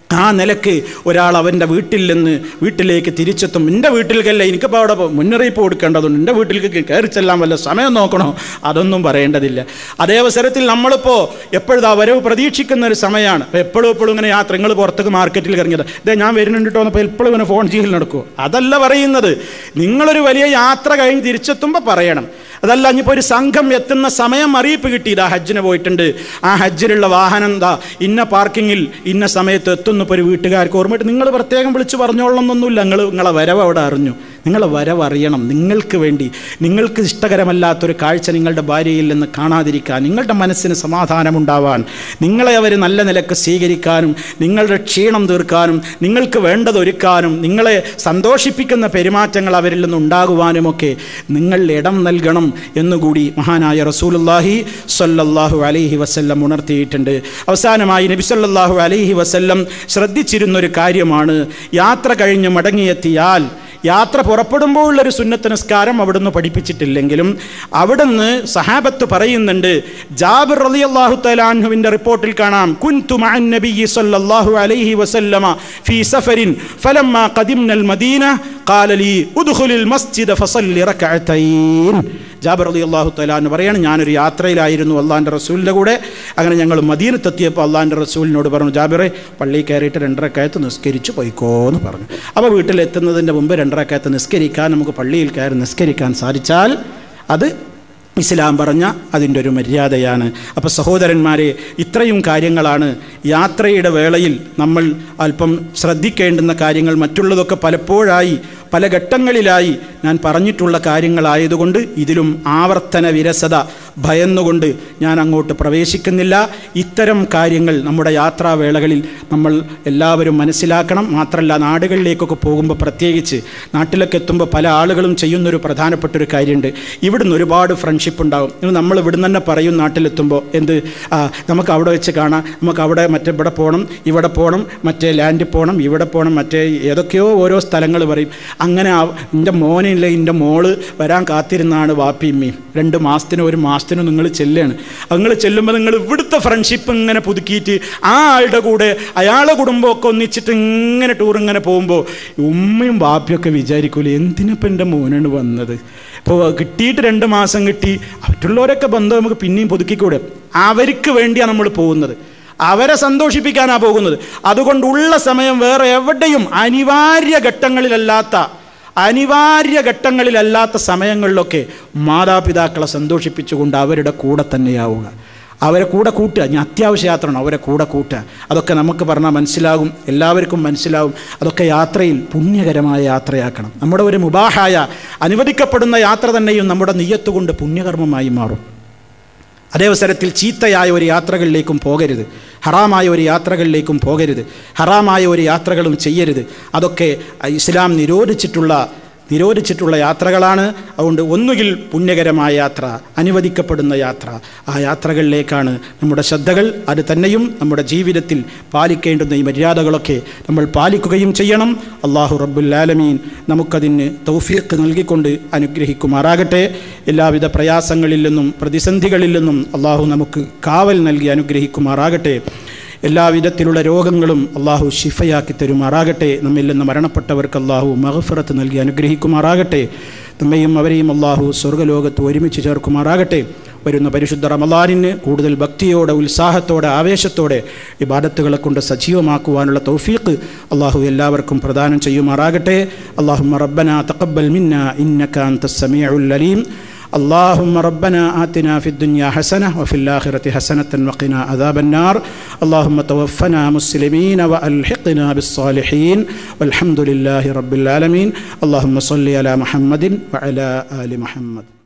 ആ നിലക്ക് ഒരാൾ അവൻ്റെ വീട്ടിൽ നിന്ന് വീട്ടിലേക്ക് തിരിച്ചെത്തും എൻ്റെ വീട്ടിലേക്കല്ല എനിക്കിപ്പോൾ അവിടെ പോ- മുന്നറിയിപ്പ് കൊടുക്കേണ്ടതുണ്ട് എൻ്റെ വീട്ടിലേക്ക് കയറി ചെല്ലാൻ വല്ല സമയം നോക്കണോ അതൊന്നും പറയേണ്ടതില്ല അതേ അവസരത്തിൽ നമ്മളിപ്പോൾ എപ്പോഴാ വരവ് പ്രതീക്ഷിക്കുന്ന ഒരു സമയമാണ് അപ്പോൾ എപ്പോഴും എപ്പോഴും ഇങ്ങനെ യാത്ര നിങ്ങൾ പുറത്തേക്ക് മാർക്കറ്റിൽ ഇറങ്ങിയത് ഇതേ ഞാൻ വരുന്നുണ്ട് കേട്ടോ അപ്പോൾ എപ്പോഴും ഇങ്ങനെ ഫോൺ ചെയ്യൽ നടക്കുമോ അതല്ല പറയുന്നത് നിങ്ങളൊരു വലിയ യാത്ര കഴിഞ്ഞ് തിരിച്ചെത്തുമ്പോൾ പറയണം അതല്ല ഇനിയിപ്പോൾ ഒരു സംഘം എത്തുന്ന സമയം അറിയിപ്പ് കിട്ടി ഇതാ ഹജ്ജിന് പോയിട്ടുണ്ട് ആ ഹജ്ജിലുള്ള വാഹനം എന്താ ഇന്ന പാർക്കിങ്ങിൽ ഇന്ന സമയത്ത് എത്തുന്നു ഇപ്പോൾ ഒരു വീട്ടുകാർക്ക് ഓർമ്മയിട്ട് നിങ്ങൾ പ്രത്യേകം വിളിച്ച് പറഞ്ഞോളണമെന്നൊന്നുമില്ല നിങ്ങൾ നിങ്ങളെ വരവ് അവിടെ അറിഞ്ഞു നിങ്ങളെ വരവ് അറിയണം നിങ്ങൾക്ക് വേണ്ടി നിങ്ങൾക്ക് ഇഷ്ടകരമല്ലാത്തൊരു കാഴ്ച നിങ്ങളുടെ ഭാര്യയിൽ നിന്ന് കാണാതിരിക്കാൻ നിങ്ങളുടെ മനസ്സിന് സമാധാനമുണ്ടാവാൻ നിങ്ങളെ അവർ നല്ല നിലക്ക് സ്വീകരിക്കാനും നിങ്ങളുടെ ക്ഷീണം തീർക്കാനും നിങ്ങൾക്ക് വേണ്ടത് ഒരുക്കാനും നിങ്ങളെ സന്തോഷിപ്പിക്കുന്ന പെരുമാറ്റങ്ങൾ അവരിൽ നിന്ന് ഉണ്ടാകുവാനുമൊക്കെ നിങ്ങൾ ഇടം നൽകണം എന്നുകൂടി മഹാനായ റസൂലുല്ലാഹി സ്വല്ലല്ലാഹു അലൈഹി വസല്ലം ഉണർത്തിയിട്ടുണ്ട് അവസാനമായി നബി സല്ലല്ലാഹു അലൈഹി വസല്ലം ശ്രദ്ധിച്ചിരുന്നൊരു കാര്യമാണ് യാത്ര കഴിഞ്ഞ് മടങ്ങിയെത്തിയാൽ യാത്ര പുറപ്പെടുമ്പോഴുള്ളൊരു സുന്നത്ത് നിസ്കാരം അവിടുന്ന് പഠിപ്പിച്ചിട്ടില്ലെങ്കിലും അവിടുന്ന് സഹാബത്ത് പറയുന്നുണ്ട് ജാബിർ റളിയല്ലാഹു തലാൻഹുവിൻ്റെ റിപ്പോർട്ടിൽ കാണാം കുൻതു മഅൻ നബിയ്യി സല്ലല്ലാഹു അലൈഹി വസല്ലമ ഫീ സഫരിൻ ഫലമ്മ ഖദിംനൽ മദീന ഖാല ലീ ഉദ്ഖുലിൽ മസ്ജിദ ഫസല്ലി റകഅതൈൻ ജാബിർ റളിയല്ലാഹു തലാൻ പറയാണ് ഞാനൊരു യാത്രയിലായിരുന്നു അള്ളാഹിൻ്റെ റസൂലിൻ്റെ കൂടെ അങ്ങനെ ഞങ്ങൾ മദീനത്തെത്തിയപ്പോൾ അള്ളാഹിൻ്റെ റസൂലിനോട് പറഞ്ഞു ജാബിറെ പള്ളിയിൽ കയറിയിട്ട് രണ്ടരക്കായത്ത് നിസ്കരിച്ച് പോയിക്കോ എന്ന് പറഞ്ഞു അപ്പോൾ വീട്ടിലെത്തുന്നതിൻ്റെ മുമ്പ് രണ്ടരക്കായത്ത് നിസ്കരിക്കാൻ നമുക്ക് പള്ളിയിൽ കയറി നിസ്കരിക്കാൻ സാധിച്ചാൽ അത് ഇസ്ലാം പറഞ്ഞ അതിൻ്റെ ഒരു മര്യാദയാണ് അപ്പോൾ സഹോദരന്മാരെ ഇത്രയും കാര്യങ്ങളാണ് യാത്രയുടെ വേളയിൽ നമ്മൾ അല്പം ശ്രദ്ധിക്കേണ്ടുന്ന കാര്യങ്ങൾ മറ്റുള്ളതൊക്കെ പലപ്പോഴായി പല ഘട്ടങ്ങളിലായി ഞാൻ പറഞ്ഞിട്ടുള്ള കാര്യങ്ങളായതുകൊണ്ട് ഇതിലും ആവർത്തന വിരസത ഭയന്നുകൊണ്ട് ഞാൻ അങ്ങോട്ട് പ്രവേശിക്കുന്നില്ല ഇത്തരം കാര്യങ്ങൾ നമ്മുടെ യാത്രാവേളകളിൽ നമ്മൾ എല്ലാവരും മനസ്സിലാക്കണം മാത്രമല്ല നാടുകളിലേക്കൊക്കെ പോകുമ്പോൾ പ്രത്യേകിച്ച് നാട്ടിലൊക്കെ എത്തുമ്പോൾ പല ആളുകളും ചെയ്യുന്നൊരു പ്രധാനപ്പെട്ട ഒരു കാര്യമുണ്ട് ഇവിടുന്ന് ഒരുപാട് ഫ്രണ്ട്ഷിപ്പ് ഉണ്ടാവും ഇന്ന് നമ്മൾ ഇവിടുന്ന് തന്നെ പറയും നാട്ടിലെത്തുമ്പോൾ എന്ത് ആ നമുക്ക് അവിടെ വെച്ച് കാണാം നമുക്ക് അവിടെ മറ്റേ ഇവിടെ പോകണം ഇവിടെ പോകണം മറ്റേ ലാൻഡിൽ പോകണം ഇവിടെ പോകണം മറ്റേ ഏതൊക്കെയോ ഓരോ സ്ഥലങ്ങൾ പറയും അങ്ങനെ എൻ്റെ മോനില്ല എൻ്റെ മോള് വരാൻ കാത്തിരുന്നാണ് വാപ്പിയമ്മയും രണ്ട് മാസത്തിനോ ഒരു മാസത്തിനോ നിങ്ങൾ ചെല്ലുകയാണ് നിങ്ങൾ ചെല്ലുമ്പോൾ നിങ്ങൾ ഇവിടുത്തെ ഫ്രണ്ട്ഷിപ്പ് ഇങ്ങനെ പുതുക്കിയിട്ട് ആ ആളുടെ കൂടെ അയാളെ കുടുംബമൊക്കെ ഒന്നിച്ചിട്ട് ഇങ്ങനെ ടൂർ ഇങ്ങനെ പോകുമ്പോൾ ഉമ്മയും വാപ്പിയൊക്കെ വിചാരിക്കൂലേ എന്തിനപ്പം എൻ്റെ മോനാണ് വന്നത് ഇപ്പോൾ കിട്ടിയിട്ട് രണ്ട് മാസം കിട്ടി മറ്റുള്ളവരൊക്കെ ബന്ധം നമുക്ക് പിന്നെയും പുതുക്കിക്കൂടെ അവർക്ക് വേണ്ടിയാണ് നമ്മൾ പോകുന്നത് അവരെ സന്തോഷിപ്പിക്കാനാണ് പോകുന്നത് അതുകൊണ്ടുള്ള സമയം വേറെ എവിടെയും അനിവാര്യ ഘട്ടങ്ങളിലല്ലാത്ത അനിവാര്യ ഘട്ടങ്ങളിലല്ലാത്ത സമയങ്ങളിലൊക്കെ മാതാപിതാക്കളെ സന്തോഷിപ്പിച്ചുകൊണ്ട് അവരുടെ കൂടെ തന്നെയാവുക അവരെ കൂടെ കൂട്ടുക ഇനി അത്യാവശ്യ യാത്രയാണ് അവരെ കൂടെ കൂട്ടുക അതൊക്കെ നമുക്ക് പറഞ്ഞാൽ മനസ്സിലാകും എല്ലാവർക്കും മനസ്സിലാകും അതൊക്കെ യാത്രയിൽ പുണ്യകരമായ യാത്രയാക്കണം നമ്മുടെ ഒരു മുബാഹായ അനുവദിക്കപ്പെടുന്ന യാത്ര തന്നെയും നമ്മുടെ നെയ്യത്ത് കൊണ്ട് പുണ്യകർമ്മമായി മാറും അതേ അവസരത്തിൽ ചീത്തയായ ഒരു യാത്രകളിലേക്കും പോകരുത് ഹറാമായ ഒരു യാത്രകളിലേക്കും പോകരുത് ഹറാമായ ഒരു യാത്രകളും ചെയ്യരുത് അതൊക്കെ ഇസ്ലാം നിരോധിച്ചിട്ടുള്ള നിരോധിച്ചിട്ടുള്ള യാത്രകളാണ് അതുകൊണ്ട് ഒന്നുകിൽ പുണ്യകരമായ യാത്ര അനുവദിക്കപ്പെടുന്ന യാത്ര ആ യാത്രകളിലേക്കാണ് നമ്മുടെ ശ്രദ്ധകൾ അത് തന്നെയും നമ്മുടെ ജീവിതത്തിൽ പാലിക്കേണ്ടുന്ന ഈ മര്യാദകളൊക്കെ നമ്മൾ പാലിക്കുകയും ചെയ്യണം അള്ളാഹു റബ്ബുല്ലാലമീൻ നമുക്കതിന് തൗഫീഖ് നൽകിക്കൊണ്ട് അനുഗ്രഹിക്കുമാറാകട്ടെ എല്ലാവിധ പ്രയാസങ്ങളിൽ നിന്നും പ്രതിസന്ധികളിൽ നിന്നും അള്ളാഹു നമുക്ക് കാവൽ നൽകി അനുഗ്രഹിക്കുമാറാകട്ടെ എല്ലാവിധത്തിലുള്ള രോഗങ്ങളും അള്ളാഹു ഷിഫയാക്കി തരുമാറാകട്ടെ നമ്മിൽ നിന്ന് മരണപ്പെട്ടവർക്ക് അള്ളാഹു മഹഫറത്ത് നൽകി അനുഗ്രഹിക്കുമാറാകട്ടെ നമ്മയും അവരെയും അള്ളാഹു സ്വർഗ്ഗലോകത്ത് ഒരുമിച്ച് ചേർക്കുമാറാകട്ടെ വരുന്ന പരിശുദ്ധ റമലാനിന് കൂടുതൽ ഭക്തിയോടെ ഉത്സാഹത്തോടെ ആവേശത്തോടെ ഈ ബാധത്തുകളെ കൊണ്ട് സജീവമാക്കുവാനുള്ള തൗഫീഖ് അള്ളാഹു എല്ലാവർക്കും പ്രദാനം ചെയ്യുമാറാകട്ടെ അള്ളാഹു റബ്ബന തഖബ്ബൽ മിന്ന ഇന്നക അൻത സമീഉൽ അലീം اللهم ربنا آتنا في الدنيا حسنة وفي الآخرة حسنة وقنا عذاب النار اللهم توفنا مسلمين وألحقنا بالصالحين والحمد لله رب العالمين اللهم صل على محمد وعلى آل محمد